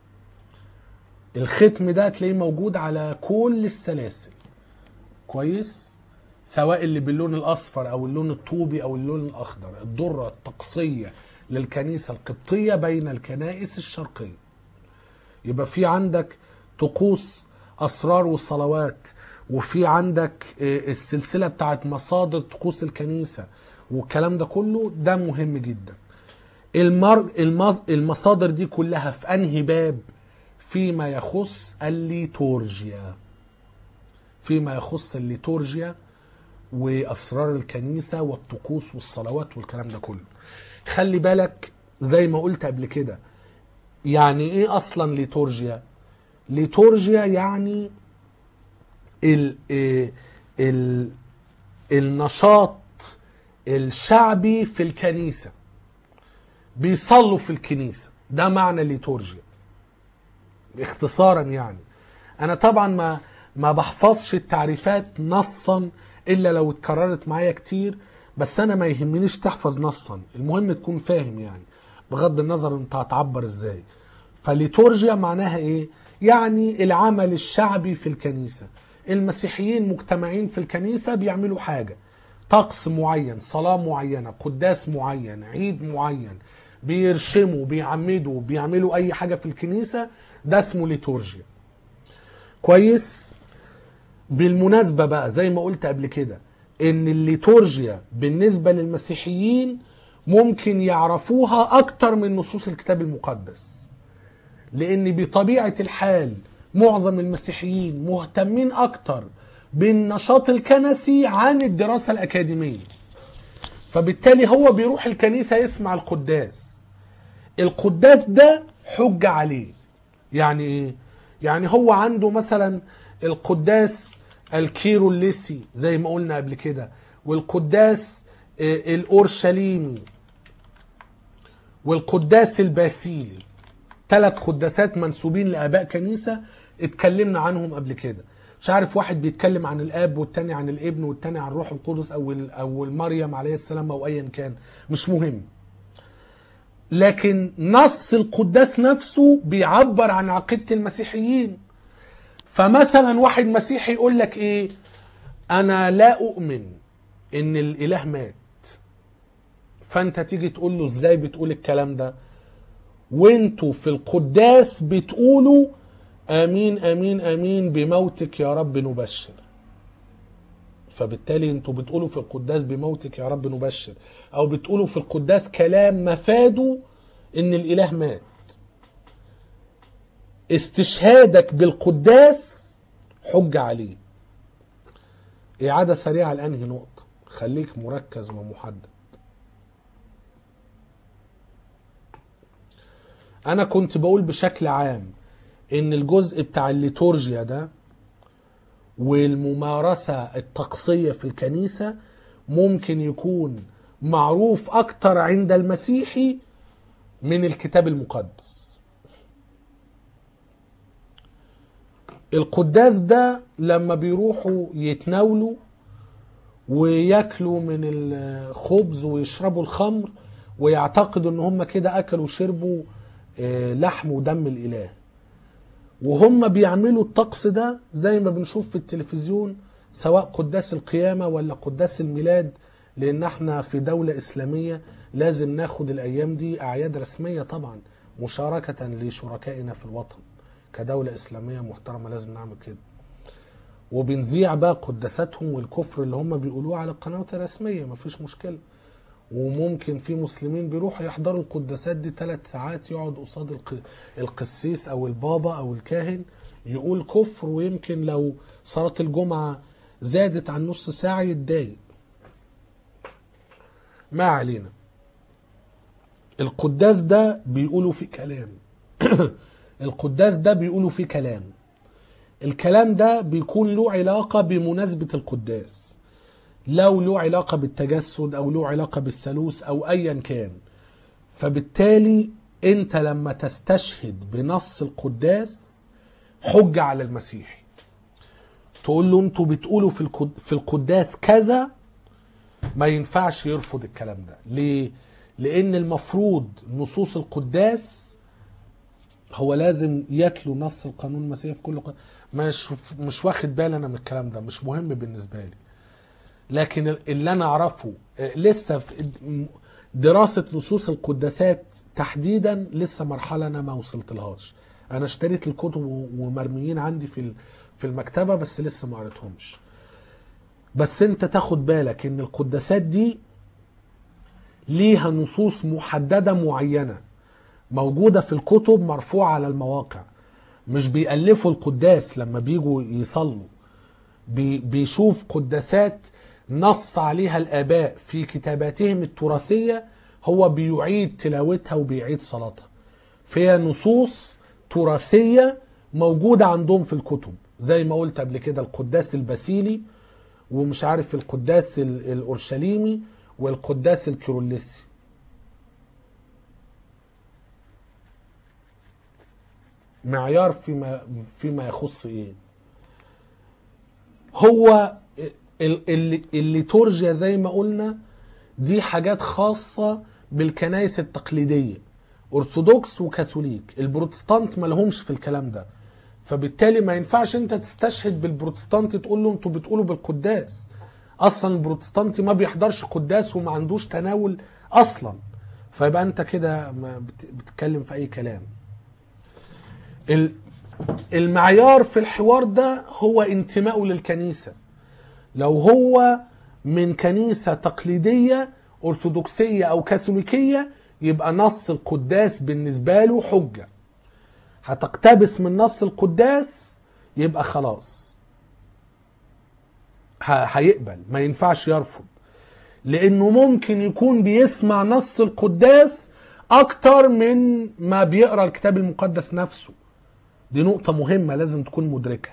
الختم ده تلاقيه موجود على كل السلاسل كويس سواء اللي باللون الاصفر او اللون الطوبي او اللون الاخضر الدره الطقسيه للكنيسه القبطيه بين الكنائس الشرقيه يبقى في عندك طقوس اسرار وصلوات وفي عندك آه، السلسله بتاعت مصادر طقوس الكنيسه والكلام ده كله ده مهم جدا المر... المص... المصادر دي كلها في انهي باب فيما يخص الليتورجيا فيما يخص الليتورجيا واسرار الكنيسه والطقوس والصلوات والكلام ده كله خلي بالك زي ما قلت قبل كده يعني ايه اصلا ليتورجيا ليتورجيا يعني ال ال ال النشاط الشعبي في الكنيسه بيصلوا في الكنيسه ده معنى ليتورجيا اختصارا يعني انا طبعا ما ما بحفظش التعريفات نصا الا لو اتكررت معايا كتير بس انا ما يهمنيش تحفظ نصا المهم تكون فاهم يعني بغض النظر انت هتعبر ازاي فليتورجيا معناها ايه يعني العمل الشعبي في الكنيسه المسيحيين مجتمعين في الكنيسه بيعملوا حاجه طقس معين صلاه معينه قداس معين عيد معين بيرشموا بيعمدوا بيعملوا اي حاجه في الكنيسه ده اسمه ليتورجيا كويس بالمناسبة بقى زي ما قلت قبل كده ان الليتورجيا بالنسبة للمسيحيين ممكن يعرفوها اكتر من نصوص الكتاب المقدس لان بطبيعة الحال معظم المسيحيين مهتمين اكتر بالنشاط الكنسي عن الدراسة الاكاديمية فبالتالي هو بيروح الكنيسة يسمع القداس القداس ده حجة عليه يعني ايه يعني هو عنده مثلا القداس الكيروليسي زي ما قلنا قبل كده والقداس آه، الاورشليمي والقداس الباسيلي ثلاث قداسات منسوبين لاباء كنيسه اتكلمنا عنهم قبل كده مش عارف واحد بيتكلم عن الاب والتاني عن الابن والتاني عن الروح القدس او ال- او المريم عليه السلام او ايا كان مش مهم لكن نص القداس نفسه بيعبر عن عقيده المسيحيين فمثلا واحد مسيحي يقول لك ايه انا لا اؤمن ان الاله مات فانت تيجي تقول له ازاي بتقول الكلام ده وانتوا في القداس بتقولوا امين امين امين بموتك يا رب نبشر فبالتالي انتوا بتقولوا في القداس بموتك يا رب نبشر او بتقولوا في القداس كلام مفاده ان الاله مات استشهادك بالقداس حجة عليه إعادة سريعة لأنهي نقطة خليك مركز ومحدد انا كنت بقول بشكل عام ان الجزء بتاع الليتورجيا ده والممارسة الطقسية في الكنيسة ممكن يكون معروف اكتر عند المسيحي من الكتاب المقدس القداس ده لما بيروحوا يتناولوا وياكلوا من الخبز ويشربوا الخمر ويعتقدوا ان هم كده اكلوا وشربوا آه، لحم ودم الاله وهم بيعملوا الطقس ده زي ما بنشوف في التلفزيون سواء قداس القيامة ولا قداس الميلاد لان احنا في دولة اسلامية لازم ناخد الايام دي اعياد رسمية طبعا مشاركة لشركائنا في الوطن كدولة اسلامية محترمة لازم نعمل كده وبنذيع بقى قداساتهم والكفر اللي هم بيقولوه على القنوات الرسمية مفيش مشكلة وممكن في مسلمين بيروحوا يحضروا القداسات دي ثلاث ساعات يقعد قصاد الق- القسيس او البابا او الكاهن يقول كفر ويمكن لو صلاة الجمعة زادت عن نص ساعة يتضايق ما علينا القداس ده بيقولوا فيه كلام القداس ده بيقولوا فيه كلام الكلام ده بيكون له علاقة بمناسبة القداس لو له علاقة بالتجسد أو له علاقة بالثالوث أو أيا كان فبالتالي أنت لما تستشهد بنص القداس حجة على المسيحي تقول له أنتوا بتقولوا في القد- في القداس كذا ما ينفعش يرفض الكلام ده ليه؟ لأن المفروض نصوص القداس هو لازم يتلو نص القانون المسيحي في كل قانون مش مش واخد بالي انا من الكلام ده مش مهم بالنسبه لي لكن اللي انا اعرفه آه، لسه في دراسه نصوص القداسات تحديدا لسه مرحله انا ما وصلت لهاش انا اشتريت الكتب و- ومرميين عندي في ال- في المكتبه بس لسه ما قريتهمش بس انت تاخد بالك ان القداسات دي ليها نصوص محدده معينه موجوده في الكتب مرفوعه على المواقع مش بيألفوا القداس لما بيجوا يصلوا بي- بيشوف قداسات نص عليها الآباء في كتاباتهم التراثية هو بيعيد تلاوتها وبيعيد صلاتها فيها نصوص تراثية موجودة عندهم في الكتب زي ما قلت قبل كده القداس الباسيلي ومش عارف القداس ال- الأورشليمي والقداس الكيرلسي معيار فيما فيما يخص ايه هو ال- ال- الليتورجيا زي ما قلنا دي حاجات خاصة بالكنائس التقليدية أرثوذكس وكاثوليك البروتستانت ما لهمش في الكلام ده فبالتالي ما ينفعش انت تستشهد بالبروتستانت تقول له انتوا بتقولوا بالقداس اصلا البروتستانتي ما بيحضرش قداس وما عندوش تناول اصلا فيبقى انت كده ما بت- بتتكلم في اي كلام ال- المعيار في الحوار ده هو انتمائه للكنيسة لو هو من كنيسة تقليدية أرثوذكسية أو كاثوليكية يبقى نص القداس بالنسبة له حجة هتقتبس من نص القداس يبقى خلاص ه- هيقبل ما ينفعش يرفض لانه ممكن يكون بيسمع نص القداس اكتر من ما بيقرا الكتاب المقدس نفسه دي نقطة مهمة لازم تكون مدركها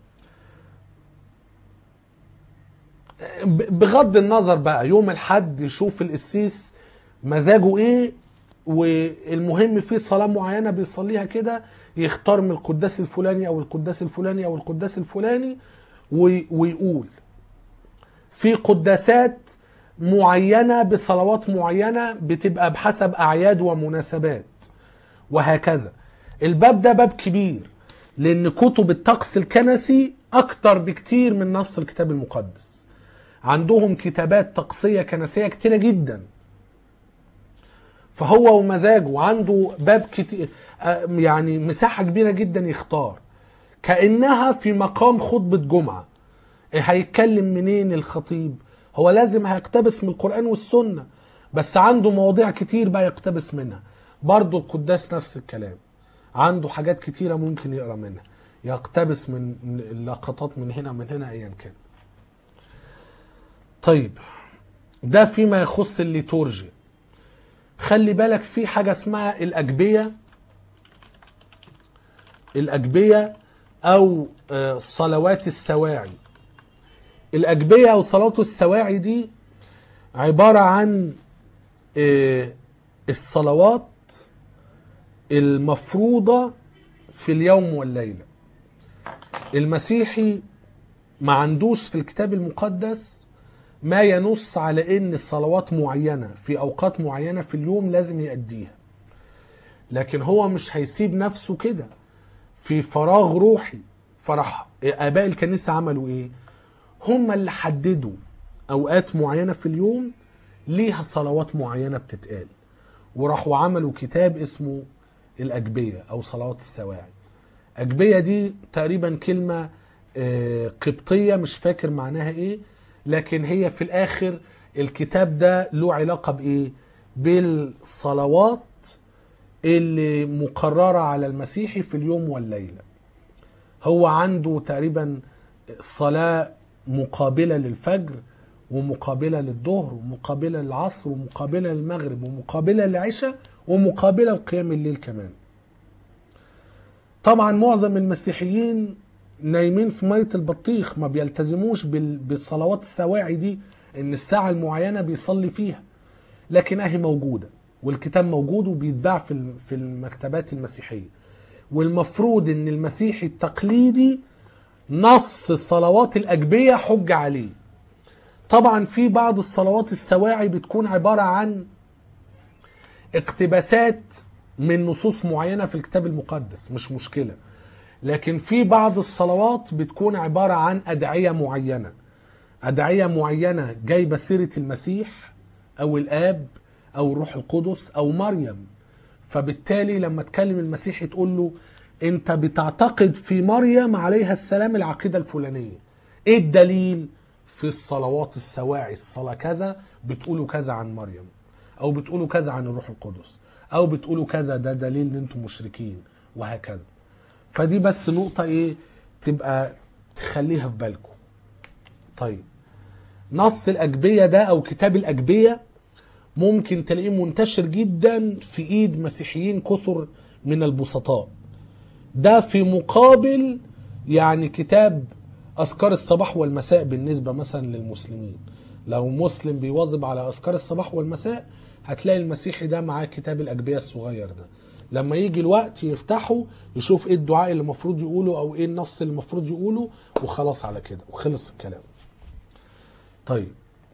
ب- بغض النظر بقى يوم الحد يشوف القسيس مزاجه ايه والمهم في صلاة معينة بيصليها كده يختار من القداس الفلاني او القداس الفلاني او القداس الفلاني وي- ويقول في قداسات معينة بصلوات معينة بتبقى بحسب أعياد ومناسبات وهكذا الباب ده باب كبير لأن كتب الطقس الكنسي أكتر بكتير من نص الكتاب المقدس عندهم كتابات طقسية كنسية كتيرة جدا فهو ومزاجه عنده باب كتير يعني مساحة كبيرة جدا يختار كأنها في مقام خطبة جمعة هيتكلم منين الخطيب هو لازم هيقتبس من القرآن والسنة بس عنده مواضيع كتير بقى يقتبس منها برضو القداس نفس الكلام عنده حاجات كتيرة ممكن يقرأ منها يقتبس من اللقطات من هنا من هنا ايا كان طيب ده فيما يخص الليتورجيا خلي بالك في حاجة اسمها الأجبية الأجبية أو آه، صلوات السواعي الأجبية أو صلوات السواعي دي عبارة عن آه، الصلوات المفروضة في اليوم والليلة المسيحي ما عندوش في الكتاب المقدس ما ينص على ان صلوات معينة في اوقات معينة في اليوم لازم يأديها لكن هو مش هيسيب نفسه كده في فراغ روحي فرح اباء الكنيسة عملوا ايه هم اللي حددوا اوقات معينة في اليوم ليها صلوات معينة بتتقال وراحوا عملوا كتاب اسمه الأجبية أو صلوات السواعي أجبية دي تقريبا كلمة آه، قبطية مش فاكر معناها إيه لكن هي في الآخر الكتاب ده له علاقة بإيه بالصلوات اللي مقررة على المسيحي في اليوم والليلة هو عنده تقريبا صلاة مقابلة للفجر ومقابلة للظهر ومقابلة للعصر ومقابلة للمغرب ومقابلة للعشاء ومقابلة لقيام الليل كمان طبعا معظم المسيحيين نايمين في مية البطيخ ما بيلتزموش بال- بالصلوات السواعي دي ان الساعة المعينة بيصلي فيها لكن اهي موجودة والكتاب موجود وبيتباع في الم- في المكتبات المسيحية والمفروض ان المسيحي التقليدي نص صلوات الأجبية حجة عليه طبعا في بعض الصلوات السواعي بتكون عبارة عن اقتباسات من نصوص معينة في الكتاب المقدس مش مشكلة لكن في بعض الصلوات بتكون عبارة عن أدعية معينة أدعية معينة جايبة سيرة المسيح أو الآب أو الروح القدس أو مريم فبالتالي لما تكلم المسيح تقول له أنت بتعتقد في مريم عليها السلام العقيدة الفلانية إيه الدليل في الصلوات السواعي الصلاة كذا بتقولوا كذا عن مريم أو بتقولوا كذا عن الروح القدس أو بتقولوا كذا ده دليل إن أنتم مشركين وهكذا فدي بس نقطة إيه تبقى تخليها في بالكم طيب نص الأجبية ده أو كتاب الأجبية ممكن تلاقيه منتشر جدا في ايد مسيحيين كثر من البسطاء ده في مقابل يعني كتاب اذكار الصباح والمساء بالنسبه مثلا للمسلمين لو مسلم بيواظب على اذكار الصباح والمساء هتلاقي المسيحي ده معاه كتاب الاجبيه الصغير ده لما يجي الوقت يفتحه يشوف ايه الدعاء اللي المفروض يقوله او ايه النص اللي المفروض يقوله وخلاص على كده وخلص الكلام طيب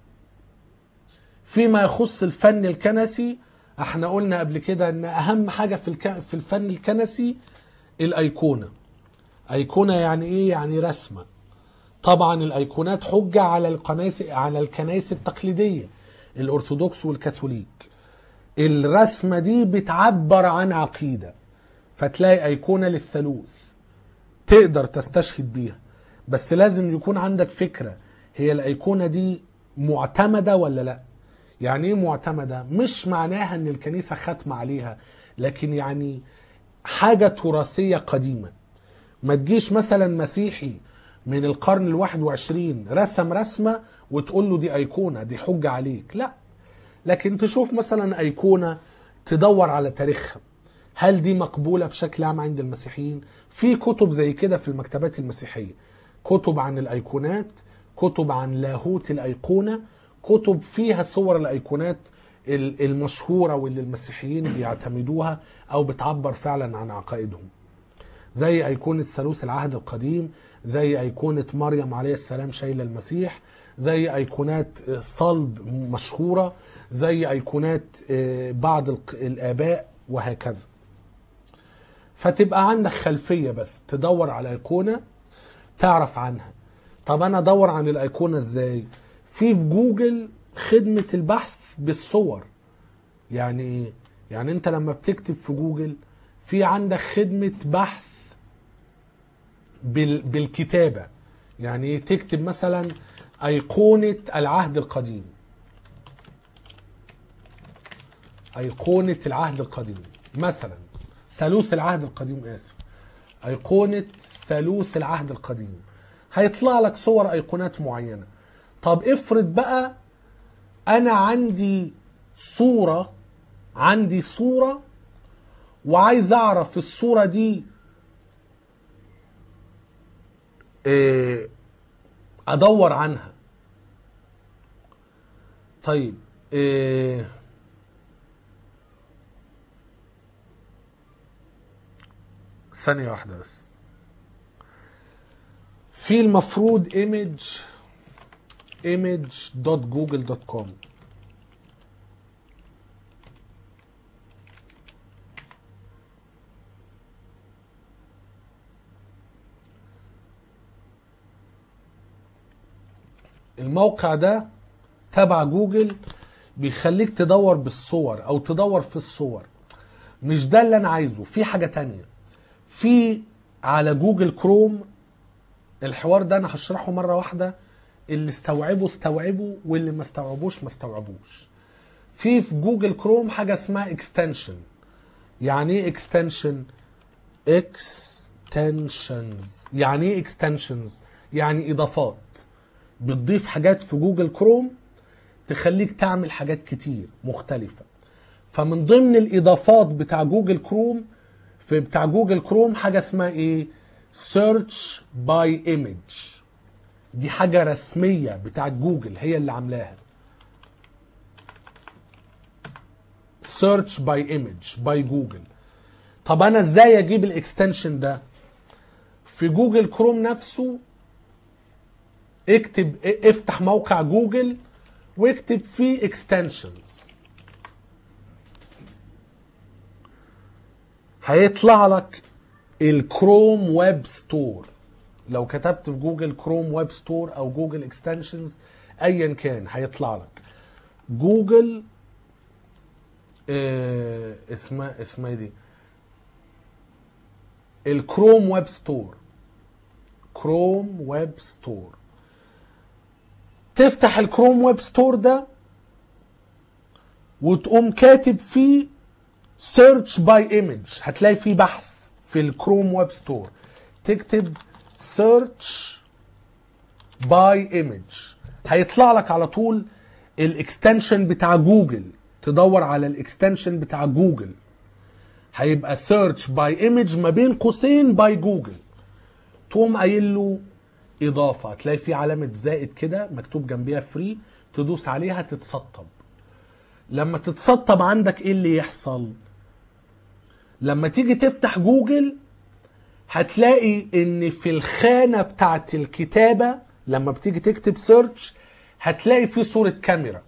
فيما يخص الفن الكنسي احنا قلنا قبل كده ان اهم حاجه في الك... في الفن الكنسي الايقونه ايقونه يعني ايه يعني رسمه طبعا الايقونات حجه على الكنائس على الكنائس التقليديه الارثوذكس والكاثوليك الرسمه دي بتعبر عن عقيده فتلاقي ايقونه للثالوث تقدر تستشهد بيها بس لازم يكون عندك فكره هي الايقونه دي معتمده ولا لا يعني ايه معتمده مش معناها ان الكنيسه ختم عليها لكن يعني حاجه تراثيه قديمه ما تجيش مثلا مسيحي من القرن الواحد وعشرين رسم رسمه وتقول له دي ايقونه دي حجه عليك لا لكن تشوف مثلا ايقونه تدور على تاريخها هل دي مقبوله بشكل عام عند المسيحيين في كتب زي كده في المكتبات المسيحيه كتب عن الايقونات كتب عن لاهوت الايقونه كتب فيها صور الايقونات ال- المشهوره واللي المسيحيين بيعتمدوها او بتعبر فعلا عن عقائدهم زي ايقونه ثالوث العهد القديم زي ايقونه مريم عليه السلام شايله المسيح زي ايقونات صلب مشهوره زي ايقونات آه، بعض الق- الاباء وهكذا فتبقى عندك خلفيه بس تدور على ايقونه تعرف عنها طب انا ادور عن الايقونه ازاي في في جوجل خدمه البحث بالصور يعني ايه يعني انت لما بتكتب في جوجل في عندك خدمه بحث بال بالكتابه يعني إيه؟ تكتب مثلا ايقونه العهد القديم ايقونه العهد القديم مثلا ثالوث العهد القديم اسف ايقونه ثالوث العهد القديم هيطلع لك صور ايقونات معينه طب افرض بقى انا عندي صورة عندي صورة وعايز اعرف الصورة دي إيه، ادور عنها طيب إيه ثانية واحدة بس في المفروض image image.google.com الموقع ده تبع جوجل بيخليك تدور بالصور او تدور في الصور مش ده اللي انا عايزه في حاجة تانية في على جوجل كروم الحوار ده انا هشرحه مرة واحدة اللي استوعبه استوعبه واللي ما استوعبوش ما استوعبوش في في جوجل كروم حاجة اسمها اكستنشن يعني ايه اكستنشن اكستنشنز يعني ايه اكستنشنز يعني اضافات بتضيف حاجات في جوجل كروم تخليك تعمل حاجات كتير مختلفة فمن ضمن الإضافات بتاع جوجل كروم في بتاع جوجل كروم حاجة اسمها إيه search by image دي حاجة رسمية بتاعت جوجل هي اللي عاملاها search by image by جوجل طب أنا إزاي أجيب الإكستنشن ده في جوجل كروم نفسه اكتب افتح موقع جوجل واكتب فيه اكستنشنز هيطلع لك الكروم ويب ستور لو كتبت في جوجل كروم ويب ستور او جوجل اكستنشنز ايا كان هيطلع لك جوجل اه اسمها اسمها إيه دي الكروم ويب ستور كروم ويب ستور تفتح الكروم ويب ستور ده وتقوم كاتب فيه سيرش باي ايمج هتلاقي فيه بحث في الكروم ويب ستور تكتب سيرش باي ايمج هيطلع لك على طول الاكستنشن بتاع جوجل تدور على الاكستنشن بتاع جوجل هيبقى سيرش باي ايمج ما بين قوسين باي جوجل تقوم قايل له اضافه تلاقي في علامه زائد كده مكتوب جنبيها فري تدوس عليها تتسطب لما تتسطب عندك ايه اللي يحصل لما تيجي تفتح جوجل هتلاقي ان في الخانه بتاعت الكتابه لما بتيجي تكتب سيرش هتلاقي في صوره كاميرا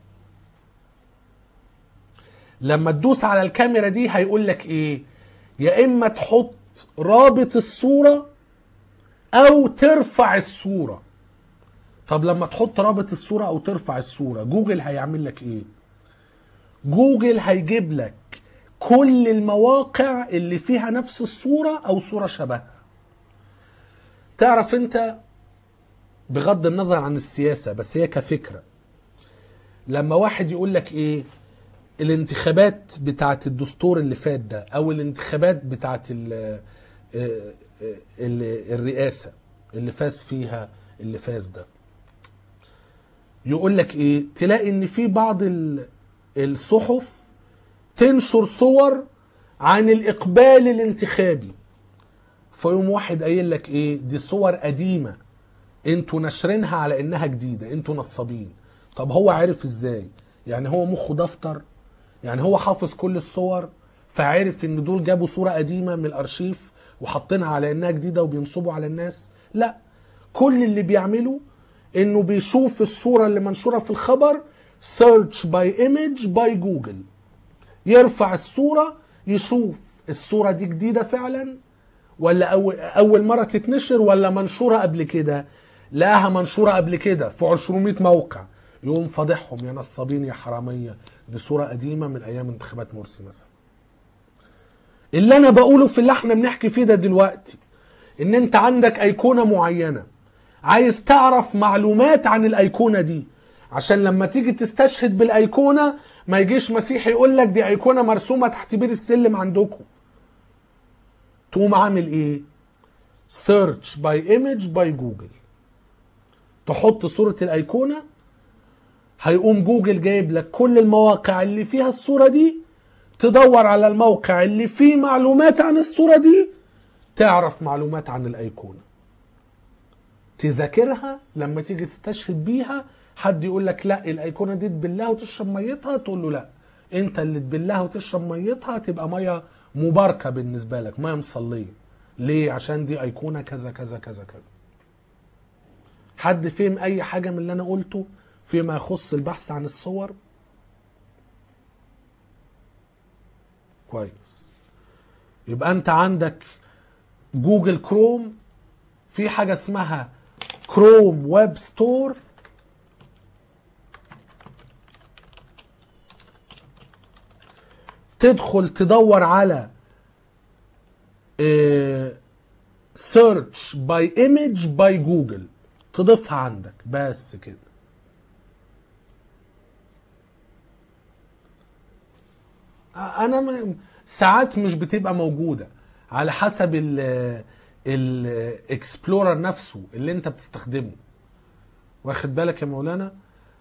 لما تدوس على الكاميرا دي هيقول لك ايه يا اما تحط رابط الصوره او ترفع الصوره طب لما تحط رابط الصوره او ترفع الصوره جوجل هيعمل لك ايه جوجل هيجيب لك كل المواقع اللي فيها نفس الصوره او صوره شبهها تعرف انت بغض النظر عن السياسه بس هي كفكره لما واحد يقول لك ايه الانتخابات بتاعت الدستور اللي فات ده او الانتخابات بتاعت ال الرئاسه اللي فاز فيها اللي فاز ده يقول لك ايه تلاقي ان في بعض الصحف تنشر صور عن الاقبال الانتخابي فيقوم واحد قايل لك ايه دي صور قديمه انتوا ناشرينها على انها جديده انتوا نصابين طب هو عارف ازاي يعني هو مخه دفتر يعني هو حافظ كل الصور فعارف ان دول جابوا صوره قديمه من الارشيف وحاطينها على انها جديده وبينصبوا على الناس لا كل اللي بيعمله انه بيشوف الصوره اللي منشوره في الخبر سيرش باي ايمج باي جوجل يرفع الصوره يشوف الصوره دي جديده فعلا ولا أول, اول مره تتنشر ولا منشوره قبل كده لقاها منشوره قبل كده في 200 موقع يقوم فاضحهم يا نصابين يا حراميه دي صوره قديمه من ايام انتخابات مرسي مثلا اللي انا بقوله في اللي احنا بنحكي فيه ده دلوقتي ان انت عندك ايقونه معينه عايز تعرف معلومات عن الايقونه دي عشان لما تيجي تستشهد بالايقونه ما يجيش مسيحي يقول لك دي ايقونه مرسومه تحت بير السلم عندكم تقوم عامل ايه سيرش باي ايمج باي جوجل تحط صوره الايقونه هيقوم جوجل جايب لك كل المواقع اللي فيها الصورة دي تدور على الموقع اللي فيه معلومات عن الصورة دي تعرف معلومات عن الأيقونة تذاكرها لما تيجي تستشهد بيها حد يقول لك لا الأيقونة دي تبلها وتشرب ميتها تقول له لا انت اللي تبلها وتشرب ميتها تبقى مية مباركة بالنسبة لك مية مصلية ليه عشان دي أيقونة كذا كذا كذا كذا حد فهم أي حاجة من اللي أنا قلته فيما يخص البحث عن الصور كويس يبقى انت عندك جوجل كروم في حاجة اسمها كروم ويب ستور تدخل تدور على سيرش باي ايمج باي جوجل تضيفها عندك بس كده انا م- ساعات مش بتبقى موجوده على حسب ال الاكسبلورر نفسه اللي انت بتستخدمه واخد بالك يا مولانا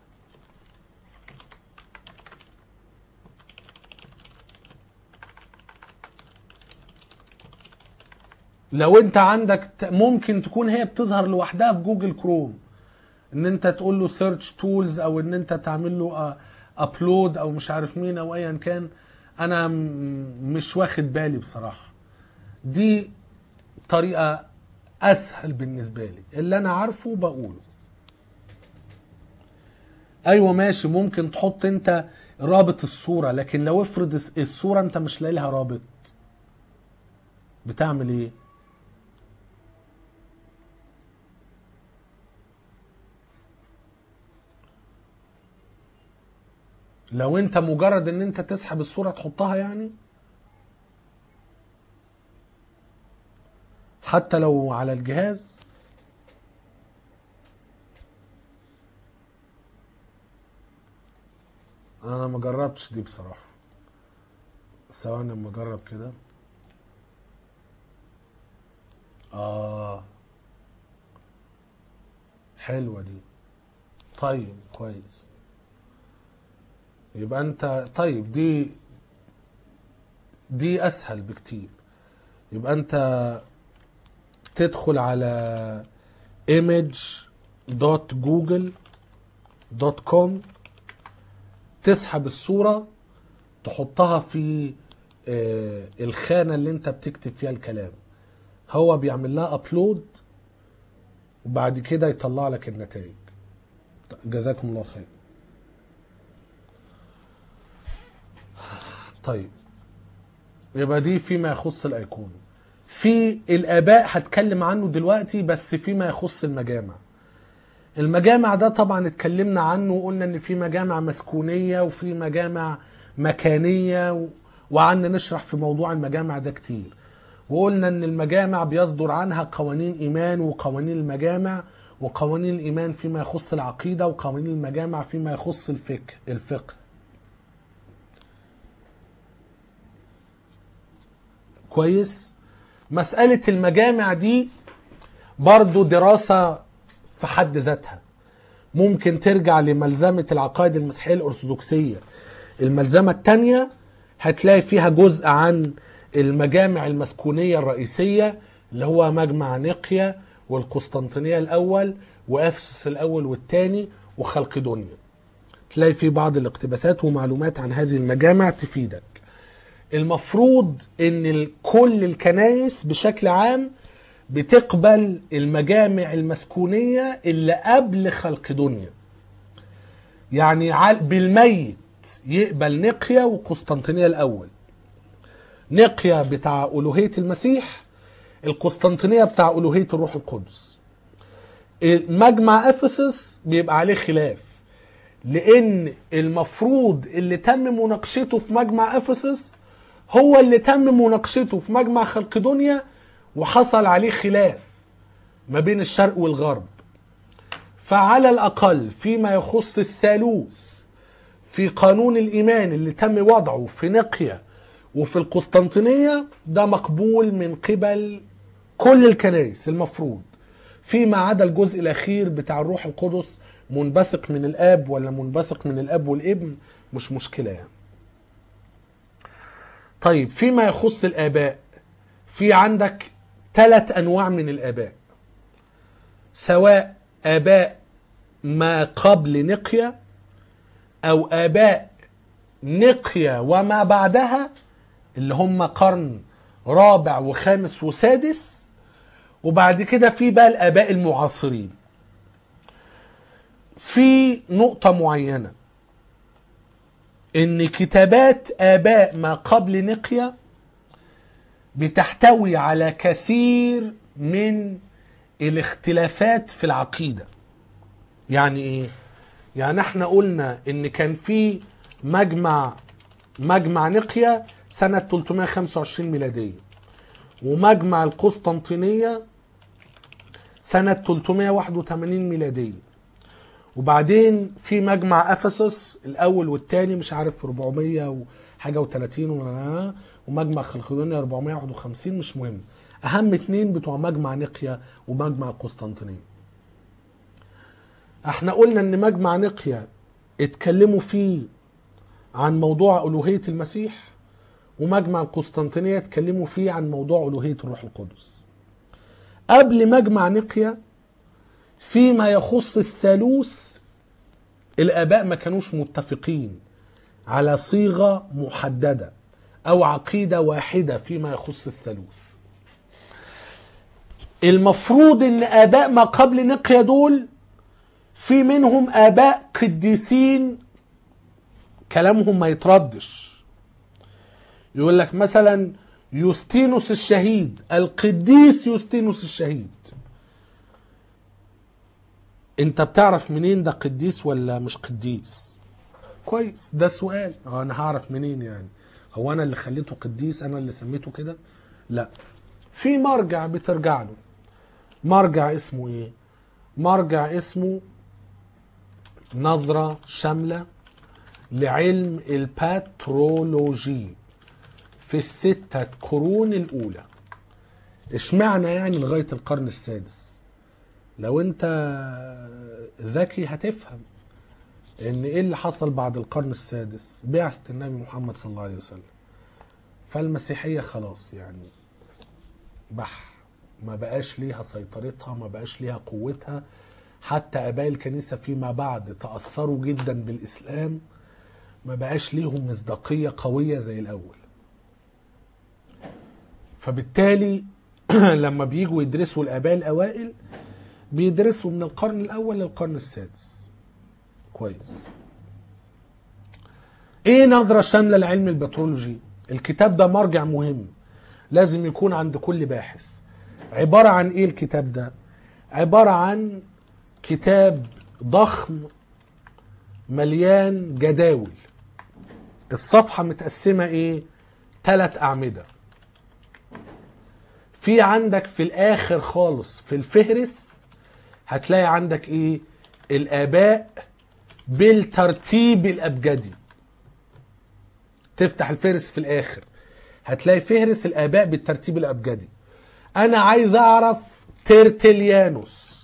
لو انت عندك ت- ممكن تكون هي بتظهر لوحدها في جوجل كروم ان انت تقول له سيرش تولز او ان انت تعمل له ابلود او مش عارف مين او ايا كان انا م- مش واخد بالي بصراحه دي طريقه اسهل بالنسبه لي اللي انا عارفه بقوله ايوه ماشي ممكن تحط انت رابط الصوره لكن لو افرض الس- الصوره انت مش لاقي لها رابط بتعمل ايه لو انت مجرد ان انت تسحب الصورة تحطها يعني حتى لو على الجهاز انا ما جربتش دي بصراحة ثواني اما اجرب كده اه حلوة دي طيب كويس يبقى انت طيب دي دي اسهل بكتير يبقى انت تدخل على image.google.com تسحب الصورة تحطها في آه، الخانة اللي انت بتكتب فيها الكلام هو بيعمل لها ابلود وبعد كده يطلع لك النتائج جزاكم الله خير طيب يبقى دي فيما يخص الايقونه في الاباء هتكلم عنه دلوقتي بس فيما يخص المجامع المجامع ده طبعا اتكلمنا عنه وقلنا ان في مجامع مسكونيه وفي مجامع مكانيه و... وقعدنا نشرح في موضوع المجامع ده كتير وقلنا ان المجامع بيصدر عنها قوانين ايمان وقوانين المجامع وقوانين الايمان فيما يخص العقيده وقوانين المجامع فيما يخص الفقه الفقه كويس مسألة المجامع دي برضو دراسة في حد ذاتها ممكن ترجع لملزمة العقائد المسيحية الأرثوذكسية الملزمة الثانية هتلاقي فيها جزء عن المجامع المسكونية الرئيسية اللي هو مجمع نقيا والقسطنطينية الأول وأفسس الأول والثاني وخلقدونيا تلاقي في بعض الاقتباسات ومعلومات عن هذه المجامع تفيدك المفروض ان ال- كل الكنائس بشكل عام بتقبل المجامع المسكونية اللي قبل خلق دنيا يعني عال- بالميت يقبل نقيا وقسطنطينية الأول نقيا بتاع ألوهية المسيح القسطنطينية بتاع ألوهية الروح القدس مجمع أفسس بيبقى عليه خلاف لأن المفروض اللي تم مناقشته في مجمع أفسس هو اللي تم مناقشته في مجمع خلقدونيا وحصل عليه خلاف ما بين الشرق والغرب فعلى الأقل فيما يخص الثالوث في قانون الإيمان اللي تم وضعه في نقيا وفي القسطنطينية ده مقبول من قبل كل الكنائس المفروض فيما عدا الجزء الأخير بتاع الروح القدس منبثق من الاب ولا منبثق من الاب والابن مش مشكله يعني طيب فيما يخص الاباء في عندك ثلاث انواع من الاباء سواء اباء ما قبل نقيا او اباء نقيا وما بعدها اللي هم قرن رابع وخامس وسادس وبعد كده في بقى الاباء المعاصرين في نقطة معينة ان كتابات اباء ما قبل نقيا بتحتوي على كثير من الاختلافات في العقيدة يعني ايه يعني احنا قلنا ان كان في مجمع مجمع نقيا سنة 325 ميلادية ومجمع القسطنطينية سنة 381 ميلادية وبعدين في مجمع افسس الاول والثاني مش عارف 400 وحاجه و30 ومجمع خلقدونيا 451 مش مهم اهم اتنين بتوع مجمع نقيا ومجمع القسطنطينيه احنا قلنا ان مجمع نقيا اتكلموا فيه عن موضوع الوهيه المسيح ومجمع القسطنطينيه اتكلموا فيه عن موضوع الوهيه الروح القدس قبل مجمع نقيا فيما يخص الثالوث الاباء ما كانوش متفقين على صيغه محدده او عقيده واحده فيما يخص الثالوث المفروض ان اباء ما قبل نقيا دول في منهم اباء قديسين كلامهم ما يتردش يقول لك مثلا يوستينوس الشهيد القديس يوستينوس الشهيد انت بتعرف منين ده قديس ولا مش قديس كويس ده سؤال اه انا هعرف منين يعني هو انا اللي خليته قديس انا اللي سميته كده لا في مرجع بترجع له مرجع اسمه ايه مرجع اسمه نظرة شاملة لعلم الباترولوجي في الستة قرون الأولى اشمعنى يعني لغاية القرن السادس لو انت ذكي هتفهم ان ايه اللي حصل بعد القرن السادس بعثة النبي محمد صلى الله عليه وسلم فالمسيحية خلاص يعني بح ما بقاش ليها سيطرتها ما بقاش ليها قوتها حتى اباء الكنيسة فيما بعد تأثروا جدا بالاسلام ما بقاش ليهم مصداقية قوية زي الاول فبالتالي لما بيجوا يدرسوا الاباء الاوائل بيدرسوا من القرن الاول للقرن السادس كويس ايه نظرة شاملة لعلم البترولوجي الكتاب ده مرجع مهم لازم يكون عند كل باحث عبارة عن ايه الكتاب ده عبارة عن كتاب ضخم مليان جداول الصفحة متقسمة ايه ثلاث اعمدة في عندك في الاخر خالص في الفهرس هتلاقي عندك ايه الاباء بالترتيب الابجدي تفتح الفهرس في الاخر هتلاقي فهرس الاباء بالترتيب الابجدي انا عايز اعرف ترتليانوس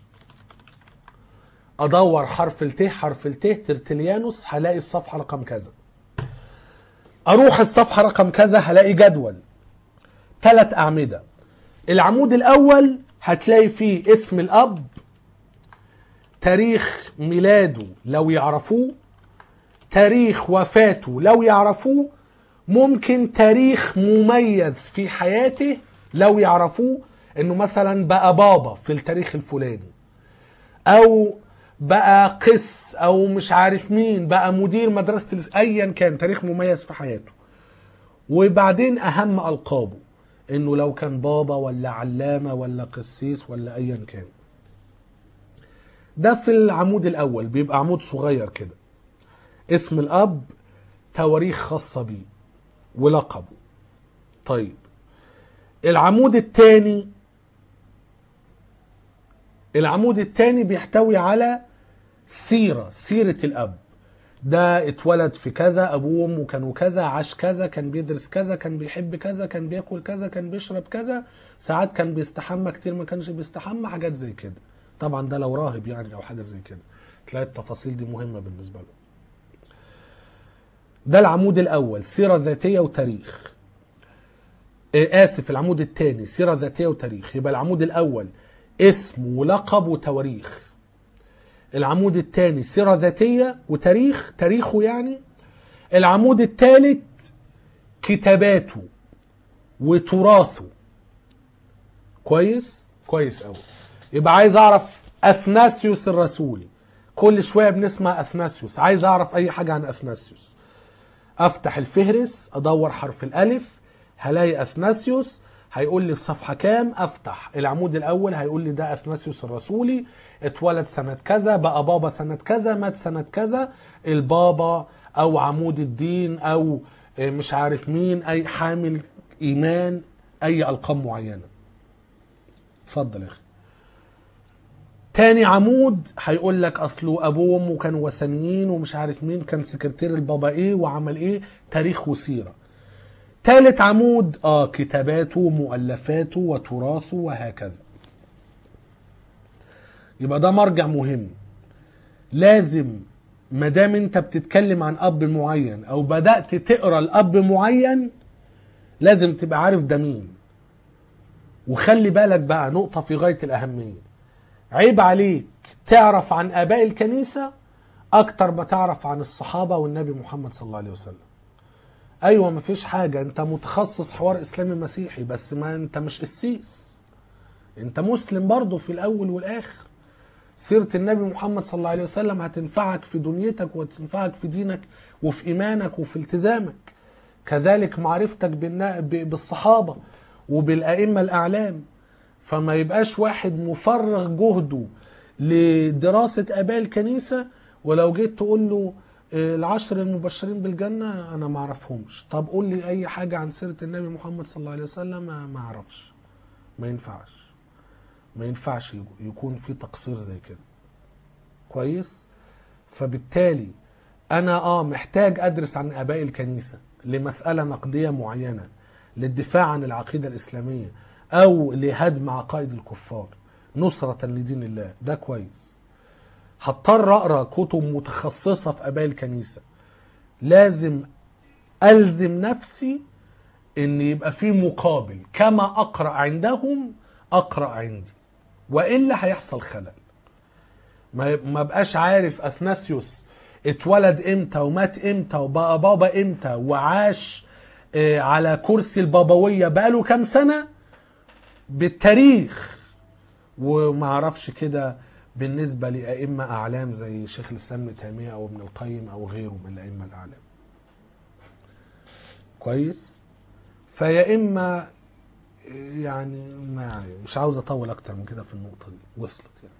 ادور حرف الت حرف الت ترتليانوس هلاقي الصفحه رقم كذا اروح الصفحه رقم كذا هلاقي جدول ثلاث اعمده العمود الاول هتلاقي فيه اسم الاب تاريخ ميلاده لو يعرفوه تاريخ وفاته لو يعرفوه ممكن تاريخ مميز في حياته لو يعرفوه انه مثلا بقى بابا في التاريخ الفلاني او بقى قس او مش عارف مين بقى مدير مدرسة الاس- ايا كان تاريخ مميز في حياته وبعدين اهم القابه انه لو كان بابا ولا علامة ولا قسيس ولا ايا كان ده في العمود الاول بيبقى عمود صغير كده اسم الاب تواريخ خاصة بيه ولقبه طيب العمود الثاني العمود الثاني بيحتوي على سيرة سيرة الأب ده اتولد في كذا أبوه وأمه كانوا كذا عاش كذا كان بيدرس كذا كان بيحب كذا كان بياكل كذا كان بيشرب كذا ساعات كان بيستحمى كتير ما كانش بيستحمى حاجات زي كده طبعا ده لو راهب يعني أو حاجة زي كده تلاقي التفاصيل دي مهمه بالنسبه له ده العمود الاول سيره ذاتيه وتاريخ آه، اسف العمود الثاني سيره ذاتيه وتاريخ يبقى العمود الاول اسم ولقب وتواريخ العمود الثاني سيره ذاتيه وتاريخ تاريخه يعني العمود الثالث كتاباته وتراثه كويس كويس قوي يبقى عايز اعرف اثناسيوس الرسولي كل شويه بنسمع اثناسيوس عايز اعرف اي حاجه عن اثناسيوس افتح الفهرس ادور حرف الالف هلاقي اثناسيوس هيقول لي في صفحه كام افتح العمود الاول هيقول لي ده اثناسيوس الرسولي اتولد سنه كذا بقى بابا سنه كذا مات سنه كذا البابا او عمود الدين او مش عارف مين اي حامل ايمان اي القاب معينه اتفضل يا اخي تاني عمود هيقول لك اصله ابوه وامه كانوا وثنيين ومش عارف مين كان سكرتير البابا ايه وعمل ايه تاريخ وسيره تالت عمود اه كتاباته ومؤلفاته وتراثه وهكذا يبقى ده مرجع مهم لازم ما دام انت بتتكلم عن اب معين او بدات تقرا الاب معين لازم تبقى عارف ده مين وخلي بالك بقى نقطه في غايه الاهميه عيب عليك تعرف عن اباء الكنيسه اكتر ما تعرف عن الصحابه والنبي محمد صلى الله عليه وسلم ايوه مفيش حاجه انت متخصص حوار اسلامي مسيحي بس ما انت مش قسيس انت مسلم برضه في الاول والاخر سيره النبي محمد صلى الله عليه وسلم هتنفعك في دنيتك وتنفعك في دينك وفي ايمانك وفي التزامك كذلك معرفتك بالنا- ب- بالصحابه وبالائمه الاعلام فما يبقاش واحد مفرغ جهده لدراسه اباء الكنيسه ولو جيت تقول له آه، العشر المبشرين بالجنه انا ما اعرفهمش طب قول لي اي حاجه عن سيره النبي محمد صلى الله عليه وسلم ما ما اعرفش ما ينفعش ما ينفعش يكون في تقصير زي كده كويس فبالتالي انا اه محتاج ادرس عن اباء الكنيسه لمساله نقديه معينه للدفاع عن العقيده الاسلاميه او لهدم عقائد الكفار نصره لدين الله ده كويس هضطر اقرا كتب متخصصه في اباء الكنيسه لازم الزم نفسي ان يبقى في مقابل كما اقرا عندهم اقرا عندي والا هيحصل خلل ما ما بقاش عارف اثناسيوس اتولد امتى ومات امتى وبقى بابا امتى وعاش آه، على كرسي البابويه بقاله كام سنه بالتاريخ وما اعرفش كده بالنسبه لائمه اعلام زي شيخ الاسلام ابن تيميه او ابن القيم او غيره من الائمه الاعلام كويس فيا اما يعني ما يعني مش عاوز اطول اكتر من كده في النقطه دي وصلت يعني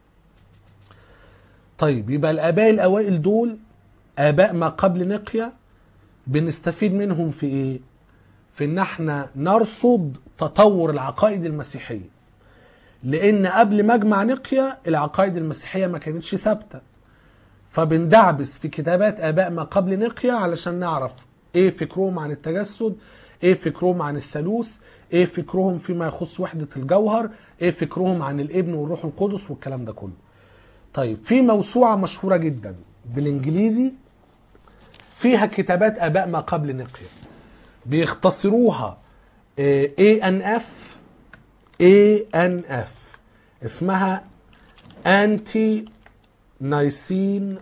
طيب يبقى الاباء الاوائل دول اباء ما قبل نقيا بنستفيد منهم في ايه في ان احنا نرصد تطور العقائد المسيحيه لان قبل مجمع نقيا العقائد المسيحيه ما كانتش ثابته فبندعبس في كتابات اباء ما قبل نقيا علشان نعرف ايه فكرهم عن التجسد ايه فكرهم عن الثالوث ايه فكرهم فيما يخص وحده الجوهر ايه فكرهم عن الابن والروح القدس والكلام ده كله طيب في موسوعه مشهوره جدا بالانجليزي فيها كتابات اباء ما قبل نقيا بيختصروها اي ان اف اي ان اف اسمها انتي نايسين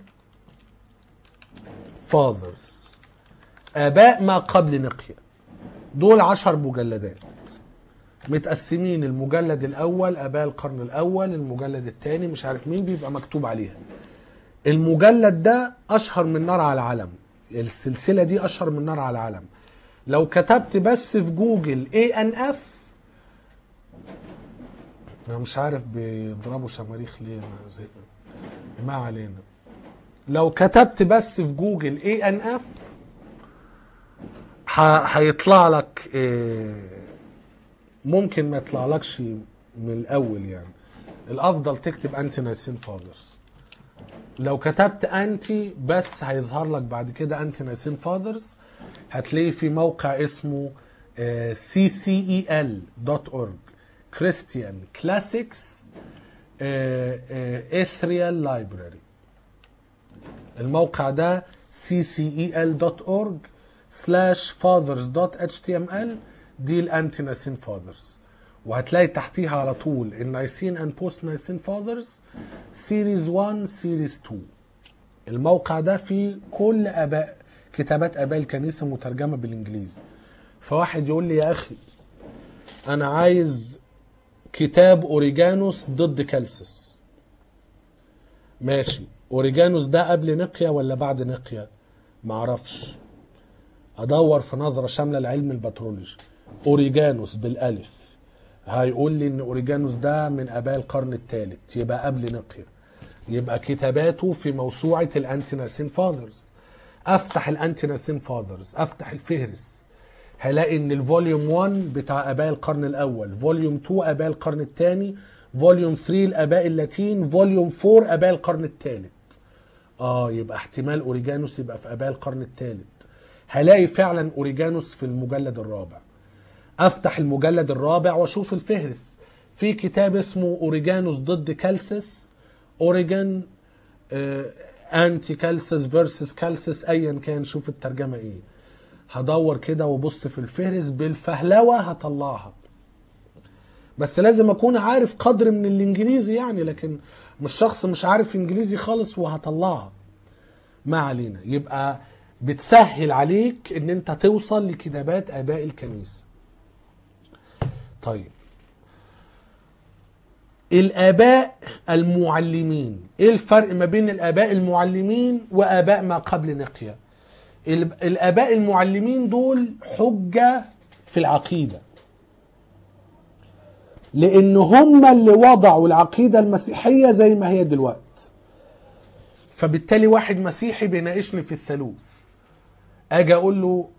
فاذرز اباء ما قبل نقيا دول عشر مجلدات متقسمين المجلد الاول اباء القرن الاول المجلد الثاني مش عارف مين بيبقى مكتوب عليها المجلد ده اشهر من نار على العلم السلسله دي اشهر من نار على العلم لو كتبت بس في جوجل اي ان اف انا مش عارف بيضربوا شماريخ ليه انا زي ما علينا لو كتبت بس في جوجل اي ان اف هيطلع لك إيه، ممكن ما يطلعلكش من الاول يعني الافضل تكتب انتي نايسين فاذرز لو كتبت انتي بس هيظهر لك بعد كده انتي نايسين فاذرز هتلاقي في موقع اسمه ccel.org Christian Classics Ethereal Library الموقع ده ccel.org slash fathers.html دي الانتي نايسين فاذرز وهتلاقي تحتيها على طول النايسين اند بوست نايسين فاذرز سيريز 1 سيريز 2 الموقع ده فيه كل اباء كتابات اباء الكنيسه مترجمه بالانجليزي فواحد يقول لي يا اخي انا عايز كتاب اوريجانوس ضد كالسس ماشي اوريجانوس ده قبل نقيا ولا بعد نقيا معرفش ادور في نظره شامله لعلم البترولوجي اوريجانوس بالالف هيقول لي ان اوريجانوس ده من اباء القرن الثالث يبقى قبل نقيا يبقى كتاباته في موسوعه الانتيناسين فاذرز افتح الانتيناسين فاذرز افتح الفهرس هلاقي ان الفوليوم 1 بتاع اباء القرن الاول فوليوم 2 اباء القرن الثاني فوليوم 3 الاباء اللاتين فوليوم 4 اباء القرن الثالث اه يبقى احتمال اوريجانوس يبقى في اباء القرن الثالث هلاقي فعلا اوريجانوس في المجلد الرابع افتح المجلد الرابع واشوف الفهرس في كتاب اسمه اوريجانوس ضد كالسس اوريجان انتي كالسس فيرسس كالسس ايا كان شوف الترجمه ايه هدور كده وابص في الفهرس بالفهلوه هطلعها بس لازم اكون عارف قدر من الانجليزي يعني لكن مش شخص مش عارف انجليزي خالص وهطلعها ما علينا يبقى بتسهل عليك ان انت توصل لكتابات اباء الكنيسه طيب الاباء المعلمين ايه الفرق ما بين الاباء المعلمين واباء ما قبل نقيا ال- الاباء المعلمين دول حجه في العقيده لان هم اللي وضعوا العقيده المسيحيه زي ما هي دلوقتي فبالتالي واحد مسيحي بيناقشني في الثالوث اجي اقول له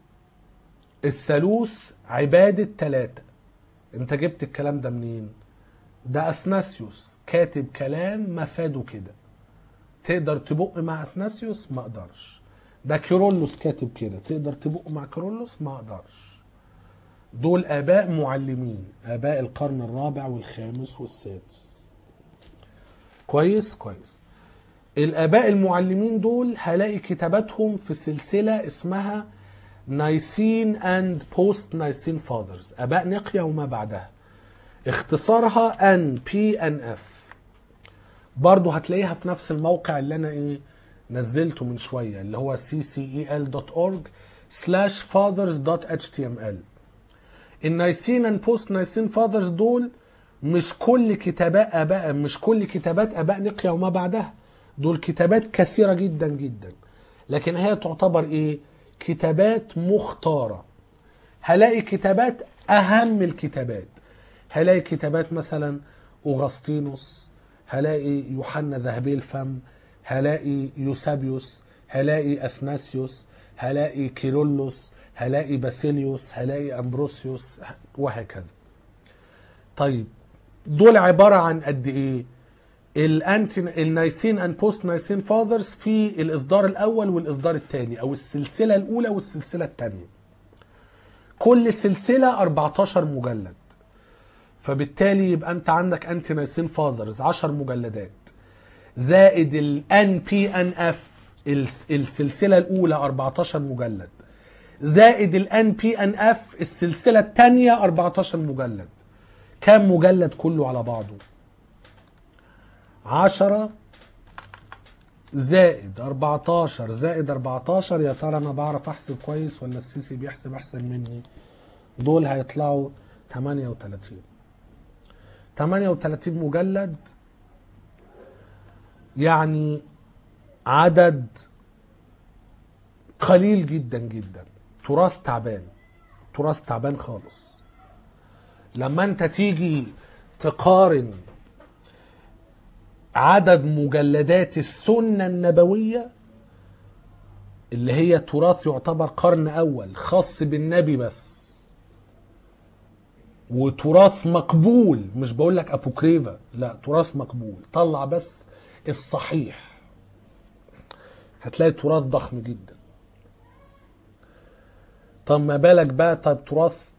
الثالوث عباده ثلاثه انت جبت الكلام ده منين ده اثناسيوس كاتب كلام مفاده كده تقدر تبق مع اثناسيوس ما اقدرش ده كيرلس كاتب كده تقدر تبق مع كيرلس ما اقدرش دول اباء معلمين اباء القرن الرابع والخامس والسادس كويس كويس الاباء المعلمين دول هلاقي كتاباتهم في سلسله اسمها نايسين اند بوست نايسين فاذرز اباء نقيا وما بعدها اختصارها ان بي ان اف برضه هتلاقيها في نفس الموقع اللي انا ايه نزلته من شويه اللي هو ccel.org slash fathers.html النايسين اند بوست نايسين فاذرز دول مش كل كتابات اباء مش كل كتابات اباء نقيا وما بعدها دول كتابات كثيره جدا جدا لكن هي تعتبر ايه كتابات مختاره هلاقي كتابات اهم الكتابات هلاقي كتابات مثلا اوغسطينوس هلاقي يوحنا ذهبي الفم هلاقي يوسابيوس هلاقي اثناسيوس هلاقي كيرلس هلاقي باسيليوس هلاقي امبروسيوس وهكذا طيب دول عباره عن قد ايه الانتي النايسين اند بوست نايسين فاذرز في الاصدار الاول والاصدار الثاني او السلسله الاولى والسلسله الثانيه كل سلسله 14 مجلد فبالتالي يبقى انت عندك انتي نايسين فاذرز 10 مجلدات زائد الان بي ان اف السلسله الاولى 14 مجلد زائد الان بي ان اف السلسله الثانيه 14 مجلد كام مجلد كله على بعضه 10 زائد 14 زائد 14 يا ترى انا بعرف احسب كويس ولا السيسي بيحسب احسن مني دول هيطلعوا 38 38 مجلد يعني عدد قليل جدا جدا تراث تعبان تراث تعبان خالص لما انت تيجي تقارن عدد مجلدات السنة النبوية اللي هي تراث يعتبر قرن أول خاص بالنبي بس وتراث مقبول مش بقول لك أبوكريفا لا تراث مقبول طلع بس الصحيح هتلاقي تراث ضخم جدا طب ما بالك بقى طب تراث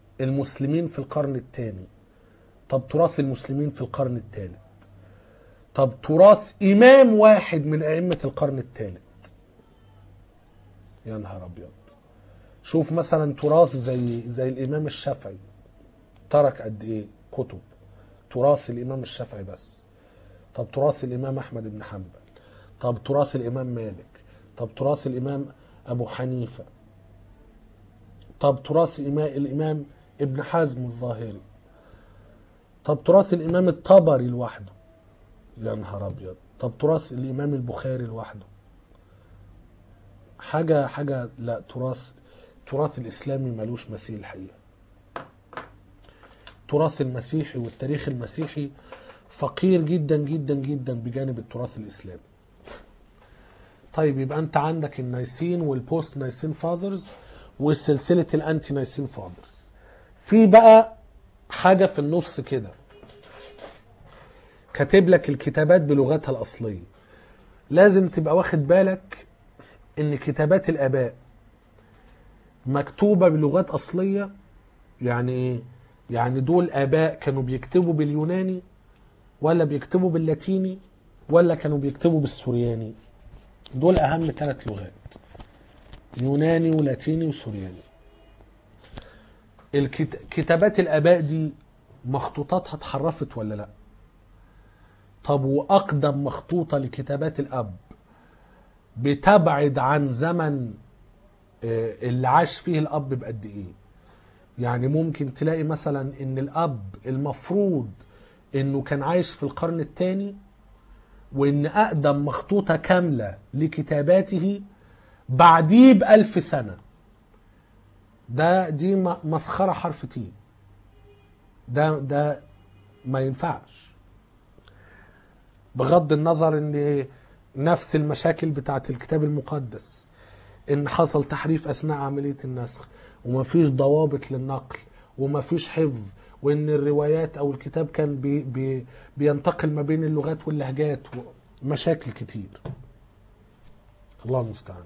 المسلمين في القرن الثاني طب تراث المسلمين في القرن الثالث طب تراث إمام واحد من أئمة القرن الثالث يا نهار أبيض شوف مثلا تراث زي زي الإمام الشافعي ترك قد إيه كتب تراث الإمام الشافعي بس طب تراث الإمام أحمد بن حنبل طب تراث الإمام مالك طب تراث الإمام أبو حنيفة طب تراث الإمام, الإمام ابن حزم الظاهري طب تراث الإمام الطبري لوحده يا نهار أبيض طب تراث الإمام البخاري لوحده حاجة حاجة لا تراث تراث الإسلامي ملوش مثيل الحقيقة التراث المسيحي والتاريخ المسيحي فقير جدا جدا جدا بجانب التراث الإسلامي طيب يبقى أنت عندك النايسين والبوست نايسين فاذرز وسلسلة الأنتي نايسين فاذرز في بقى حاجة في النص كده كاتب لك الكتابات بلغتها الأصلية لازم تبقى واخد بالك ان كتابات الآباء مكتوبة بلغات أصلية يعني ايه؟ يعني دول آباء كانوا بيكتبوا باليوناني ولا بيكتبوا باللاتيني ولا كانوا بيكتبوا بالسورياني دول أهم ثلاث لغات يوناني ولاتيني وسورياني الكت... كتابات الآباء دي مخطوطاتها اتحرفت ولا لا طب وأقدم مخطوطة لكتابات الأب بتبعد عن زمن آه، اللي عاش فيه الأب بقد إيه يعني ممكن تلاقي مثلا ان الاب المفروض انه كان عايش في القرن الثاني وان اقدم مخطوطه كامله لكتاباته بعديه بألف سنه ده دي م- مسخره حرف تي ده ده ما ينفعش بغض النظر ان نفس المشاكل بتاعت الكتاب المقدس ان حصل تحريف اثناء عمليه النسخ ومفيش ضوابط للنقل ومفيش حفظ وان الروايات او الكتاب كان بي بي بينتقل ما بين اللغات واللهجات مشاكل كتير الله المستعان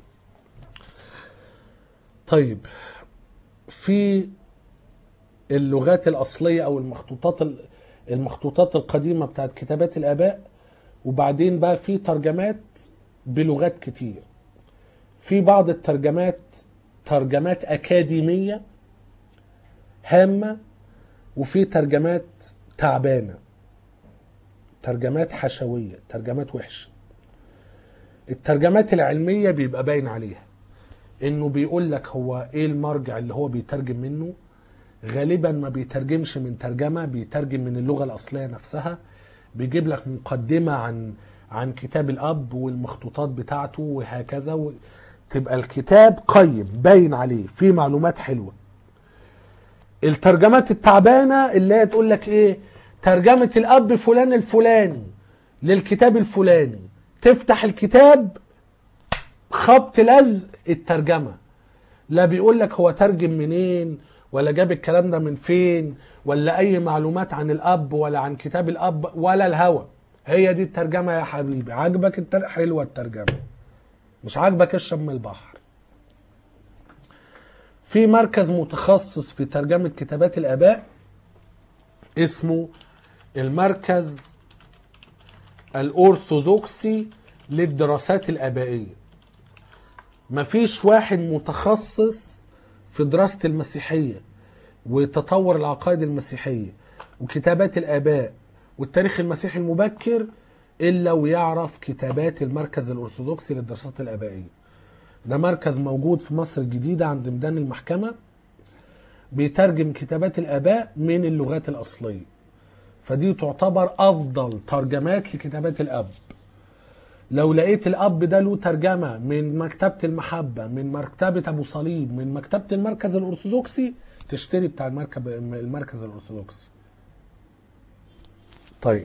طيب في اللغات الاصليه او المخطوطات ال- المخطوطات القديمه بتاعت كتابات الاباء وبعدين بقى في ترجمات بلغات كتير في بعض الترجمات ترجمات أكاديمية هامة وفي ترجمات تعبانة ترجمات حشوية ترجمات وحشة الترجمات العلمية بيبقى باين عليها انه بيقول لك هو ايه المرجع اللي هو بيترجم منه غالبا ما بيترجمش من ترجمة بيترجم من اللغة الأصلية نفسها بيجيب لك مقدمة عن عن كتاب الأب والمخطوطات بتاعته وهكذا و... تبقى الكتاب قيم باين عليه فيه معلومات حلوة الترجمات التعبانة اللي هي تقول لك ايه ترجمة الأب فلان الفلاني للكتاب الفلاني تفتح الكتاب خبط لزق الترجمة لا بيقول لك هو ترجم منين ولا جاب الكلام ده من فين ولا اي معلومات عن الاب ولا عن كتاب الاب ولا الهوى هي دي الترجمة يا حبيبي عاجبك التر... حلوة الترجمة مش عاجبك اشرب من البحر في مركز متخصص في ترجمة كتابات الآباء اسمه المركز الأرثوذكسي للدراسات الآبائية مفيش واحد متخصص في دراسة المسيحية وتطور العقائد المسيحية وكتابات الآباء والتاريخ المسيحي المبكر إلا ويعرف كتابات المركز الأرثوذكسي للدراسات الآبائية ده مركز موجود في مصر الجديدة عند ميدان المحكمة بيترجم كتابات الآباء من اللغات الأصلية فدي تعتبر أفضل ترجمات لكتابات الأب لو لقيت الأب ده له ترجمة من مكتبة المحبة من مكتبة أبو صليب من مكتبة المركز الأرثوذكسي تشتري بتاع المركب المركز الأرثوذكسي طيب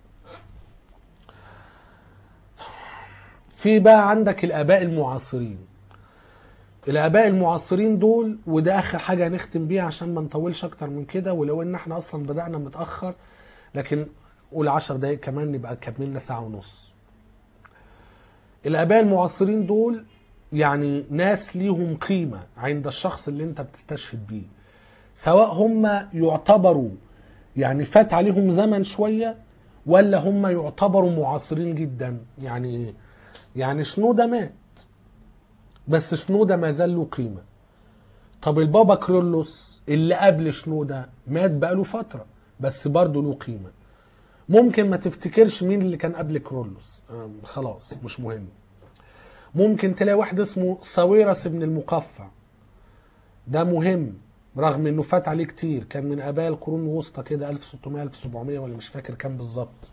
في بقى عندك الآباء المعاصرين الآباء المعاصرين دول وده آخر حاجة هنختم بيها عشان ما نطولش أكتر من كده ولو إن إحنا أصلا بدأنا متأخر لكن قول عشر دقايق كمان نبقى كملنا ساعة ونص الآباء المعاصرين دول يعني ناس ليهم قيمة عند الشخص اللي أنت بتستشهد بيه سواء هم يعتبروا يعني فات عليهم زمن شوية ولا هم يعتبروا معاصرين جدا يعني ايه يعني شنودة مات بس شنودة ما زال له قيمة طب البابا كرولوس اللي قبل شنودة مات بقاله فترة بس برضه له قيمة ممكن ما تفتكرش مين اللي كان قبل كرولوس آه، خلاص مش مهم ممكن تلاقي واحد اسمه ساويرس بن المقفع ده مهم رغم انه فات عليه كتير كان من اباء القرون الوسطى كده 1600 1700 ولا مش فاكر كام بالظبط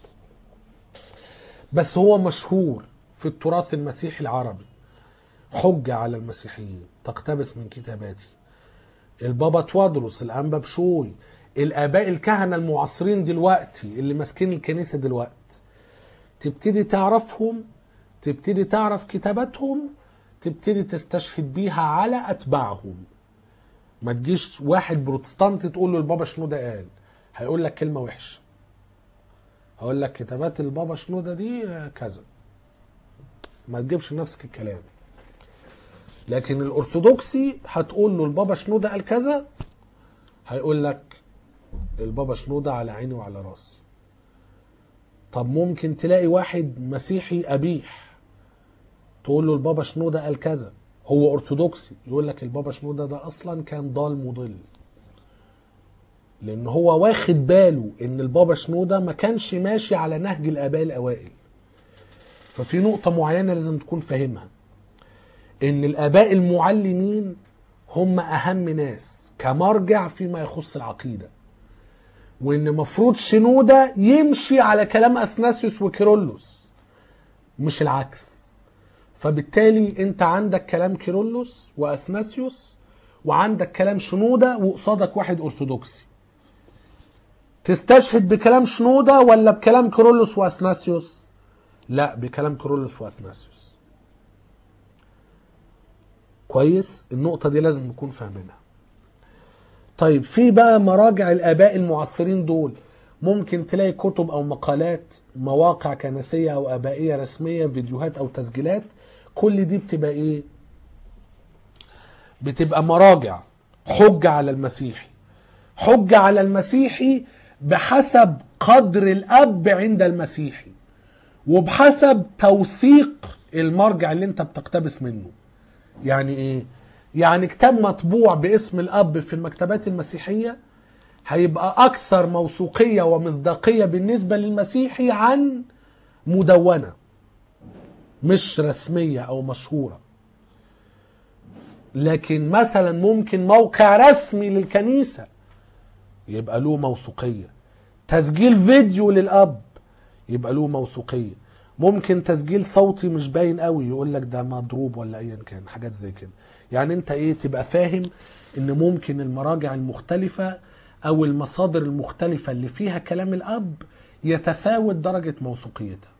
بس هو مشهور في التراث المسيحي العربي حجة على المسيحيين تقتبس من كتاباته البابا توادرس الانبا بشوي الاباء الكهنه المعاصرين دلوقتي اللي ماسكين الكنيسه دلوقتي تبتدي تعرفهم تبتدي تعرف كتاباتهم تبتدي تستشهد بيها على اتباعهم ما تجيش واحد بروتستانتي تقول له البابا شنودة قال هيقول لك كلمة وحشة هقول لك كتابات البابا شنودة دي كذا ما تجيبش نفسك الكلام لكن الارثوذكسي هتقول له البابا شنودة قال كذا هيقول لك البابا شنودة على عيني وعلى راسي طب ممكن تلاقي واحد مسيحي قبيح تقول له البابا شنودة قال كذا هو ارثوذكسي يقول لك البابا شنودة ده اصلا كان ضال مضل لان هو واخد باله ان البابا شنودة ما كانش ماشي على نهج الاباء الاوائل ففي نقطة معينة لازم تكون فاهمها ان الاباء المعلمين هم اهم ناس كمرجع فيما يخص العقيده وان مفروض شنوده يمشي على كلام اثناسيوس وكيرلس مش العكس فبالتالي انت عندك كلام كيرلس واثناسيوس وعندك كلام شنوده وقصادك واحد ارثوذكسي تستشهد بكلام شنوده ولا بكلام كيرلس واثناسيوس لا بكلام كيرلس واثناسيوس كويس النقطه دي لازم نكون فاهمينها طيب في بقى مراجع الاباء المعاصرين دول ممكن تلاقي كتب او مقالات مواقع كنسيه او ابائيه رسميه فيديوهات او تسجيلات كل دي بتبقى ايه بتبقى مراجع حجه على المسيحي حجه على المسيحي بحسب قدر الاب عند المسيحي وبحسب توثيق المرجع اللي انت بتقتبس منه يعني ايه يعني كتاب مطبوع باسم الاب في المكتبات المسيحيه هيبقى اكثر موثوقيه ومصداقيه بالنسبه للمسيحي عن مدونه مش رسميه او مشهوره لكن مثلا ممكن موقع رسمي للكنيسه يبقى له موثوقيه تسجيل فيديو للاب يبقى له موثوقيه ممكن تسجيل صوتي مش باين قوي يقول لك ده مضروب ولا ايا كان حاجات زي كده يعني انت ايه تبقى فاهم ان ممكن المراجع المختلفة او المصادر المختلفة اللي فيها كلام الاب يتفاوت درجة موثوقيتها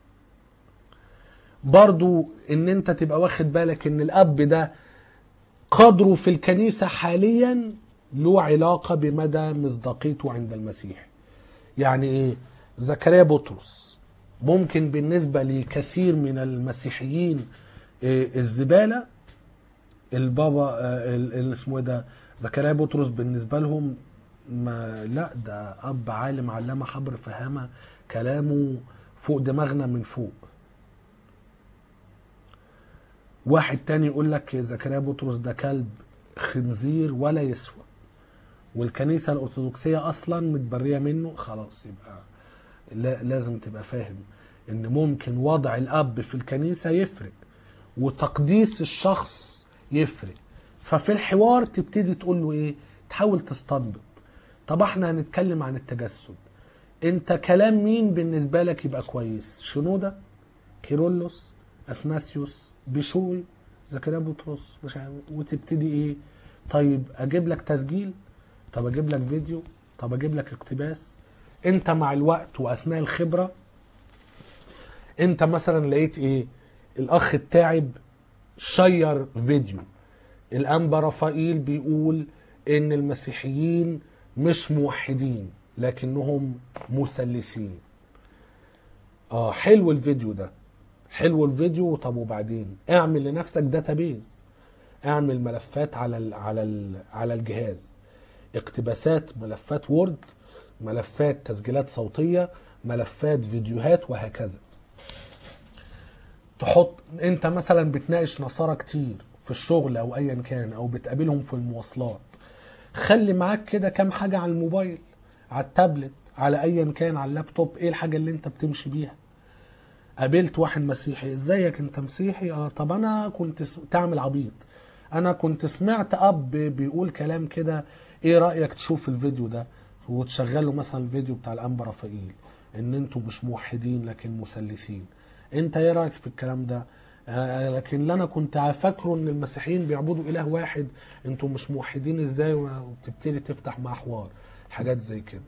برضو ان انت تبقى واخد بالك ان الاب ده قدره في الكنيسة حاليا له علاقة بمدى مصداقيته عند المسيح يعني ايه زكريا بطرس ممكن بالنسبة لكثير من المسيحيين إيه الزبالة البابا اللي اسمه ايه ده زكريا بطرس بالنسبه لهم ما لا ده اب عالم علامه حبر فهامه كلامه فوق دماغنا من فوق واحد تاني يقول لك زكريا بطرس ده كلب خنزير ولا يسوى والكنيسه الارثوذكسيه اصلا متبريه منه خلاص يبقى لا لازم تبقى فاهم ان ممكن وضع الاب في الكنيسه يفرق وتقديس الشخص يفرق ففي الحوار تبتدي تقول له ايه تحاول تستنبط طب احنا هنتكلم عن التجسد انت كلام مين بالنسبة لك يبقى كويس شنودة كيرلس اثناسيوس بشوي زكريا بطرس مش عارف وتبتدي ايه طيب اجيب لك تسجيل طب اجيب لك فيديو طب اجيب لك اقتباس انت مع الوقت واثناء الخبرة انت مثلا لقيت ايه الاخ التاعب شير فيديو الانبا رفائيل بيقول ان المسيحيين مش موحدين لكنهم مثلثين اه حلو الفيديو ده حلو الفيديو طب وبعدين اعمل لنفسك داتابيز اعمل ملفات على ال على ال على الجهاز اقتباسات ملفات وورد ملفات تسجيلات صوتيه ملفات فيديوهات وهكذا تحط انت مثلا بتناقش نصارى كتير في الشغل او ايا كان او بتقابلهم في المواصلات خلي معاك كده كام حاجه على الموبايل على التابلت على ايا كان على اللابتوب ايه الحاجه اللي انت بتمشي بيها قابلت واحد مسيحي ازيك انت مسيحي اه طب انا كنت س... تعمل عبيط انا كنت سمعت اب بيقول كلام كده ايه رايك تشوف الفيديو ده وتشغله مثلا الفيديو بتاع الانبا رافائيل ان انتوا مش موحدين لكن مثلثين انت ايه رايك في الكلام ده آه لكن اللي انا كنت فاكره ان المسيحيين بيعبدوا اله واحد انتوا مش موحدين ازاي وتبتدي تفتح معاه حوار حاجات زي كده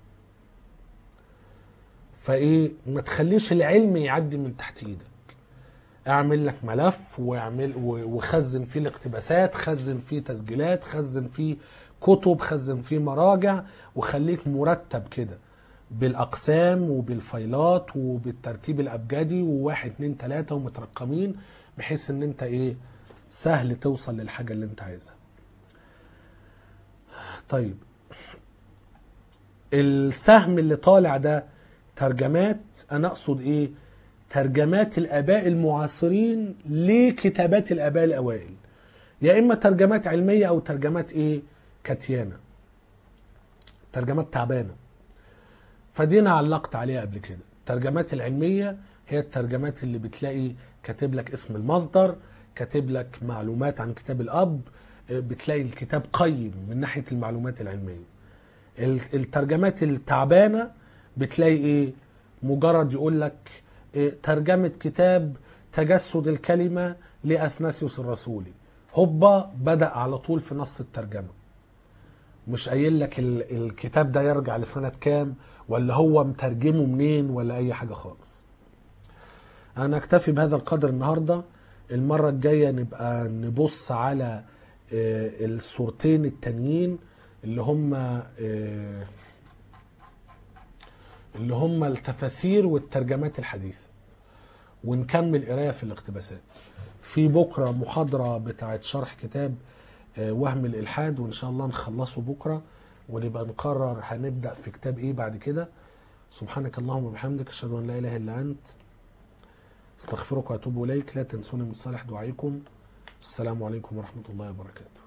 فايه ما تخليش العلم يعدي من تحت ايدك اعمل لك ملف واعمل و- وخزن فيه الاقتباسات خزن فيه تسجيلات خزن فيه كتب خزن فيه مراجع وخليك مرتب كده بالاقسام وبالفايلات وبالترتيب الابجدي وواحد اتنين تلاته ومترقمين بحيث ان انت ايه سهل توصل للحاجه اللي انت عايزها طيب السهم اللي طالع ده ترجمات انا اقصد ايه ترجمات الاباء المعاصرين لكتابات الاباء الاوائل يا اما ترجمات علميه او ترجمات ايه كتيانه ترجمات تعبانه فدي انا علقت عليها قبل كده الترجمات العلميه هي الترجمات اللي بتلاقي كاتب لك اسم المصدر كاتب لك معلومات عن كتاب الاب بتلاقي الكتاب قيم من ناحيه المعلومات العلميه ال- الترجمات التعبانه بتلاقي ايه مجرد يقول لك إيه ترجمه كتاب تجسد الكلمه لاثناسيوس الرسولي هوبا بدا على طول في نص الترجمه مش قايل لك ال- الكتاب ده يرجع لسنه كام ولا هو مترجمه منين ولا اي حاجه خالص انا اكتفي بهذا القدر النهارده المره الجايه نبقى نبص على آه، الصورتين التانيين اللي هم آه، اللي هم التفاسير والترجمات الحديثه ونكمل قرايه في الاقتباسات في بكره محاضره بتاعه شرح كتاب آه، وهم الالحاد وان شاء الله نخلصه بكره ونبقى نقرر هنبدا في كتاب ايه بعد كده سبحانك اللهم وبحمدك اشهد ان لا اله الا انت استغفرك واتوب اليك لا تنسوني من صالح دعائكم السلام عليكم ورحمه الله وبركاته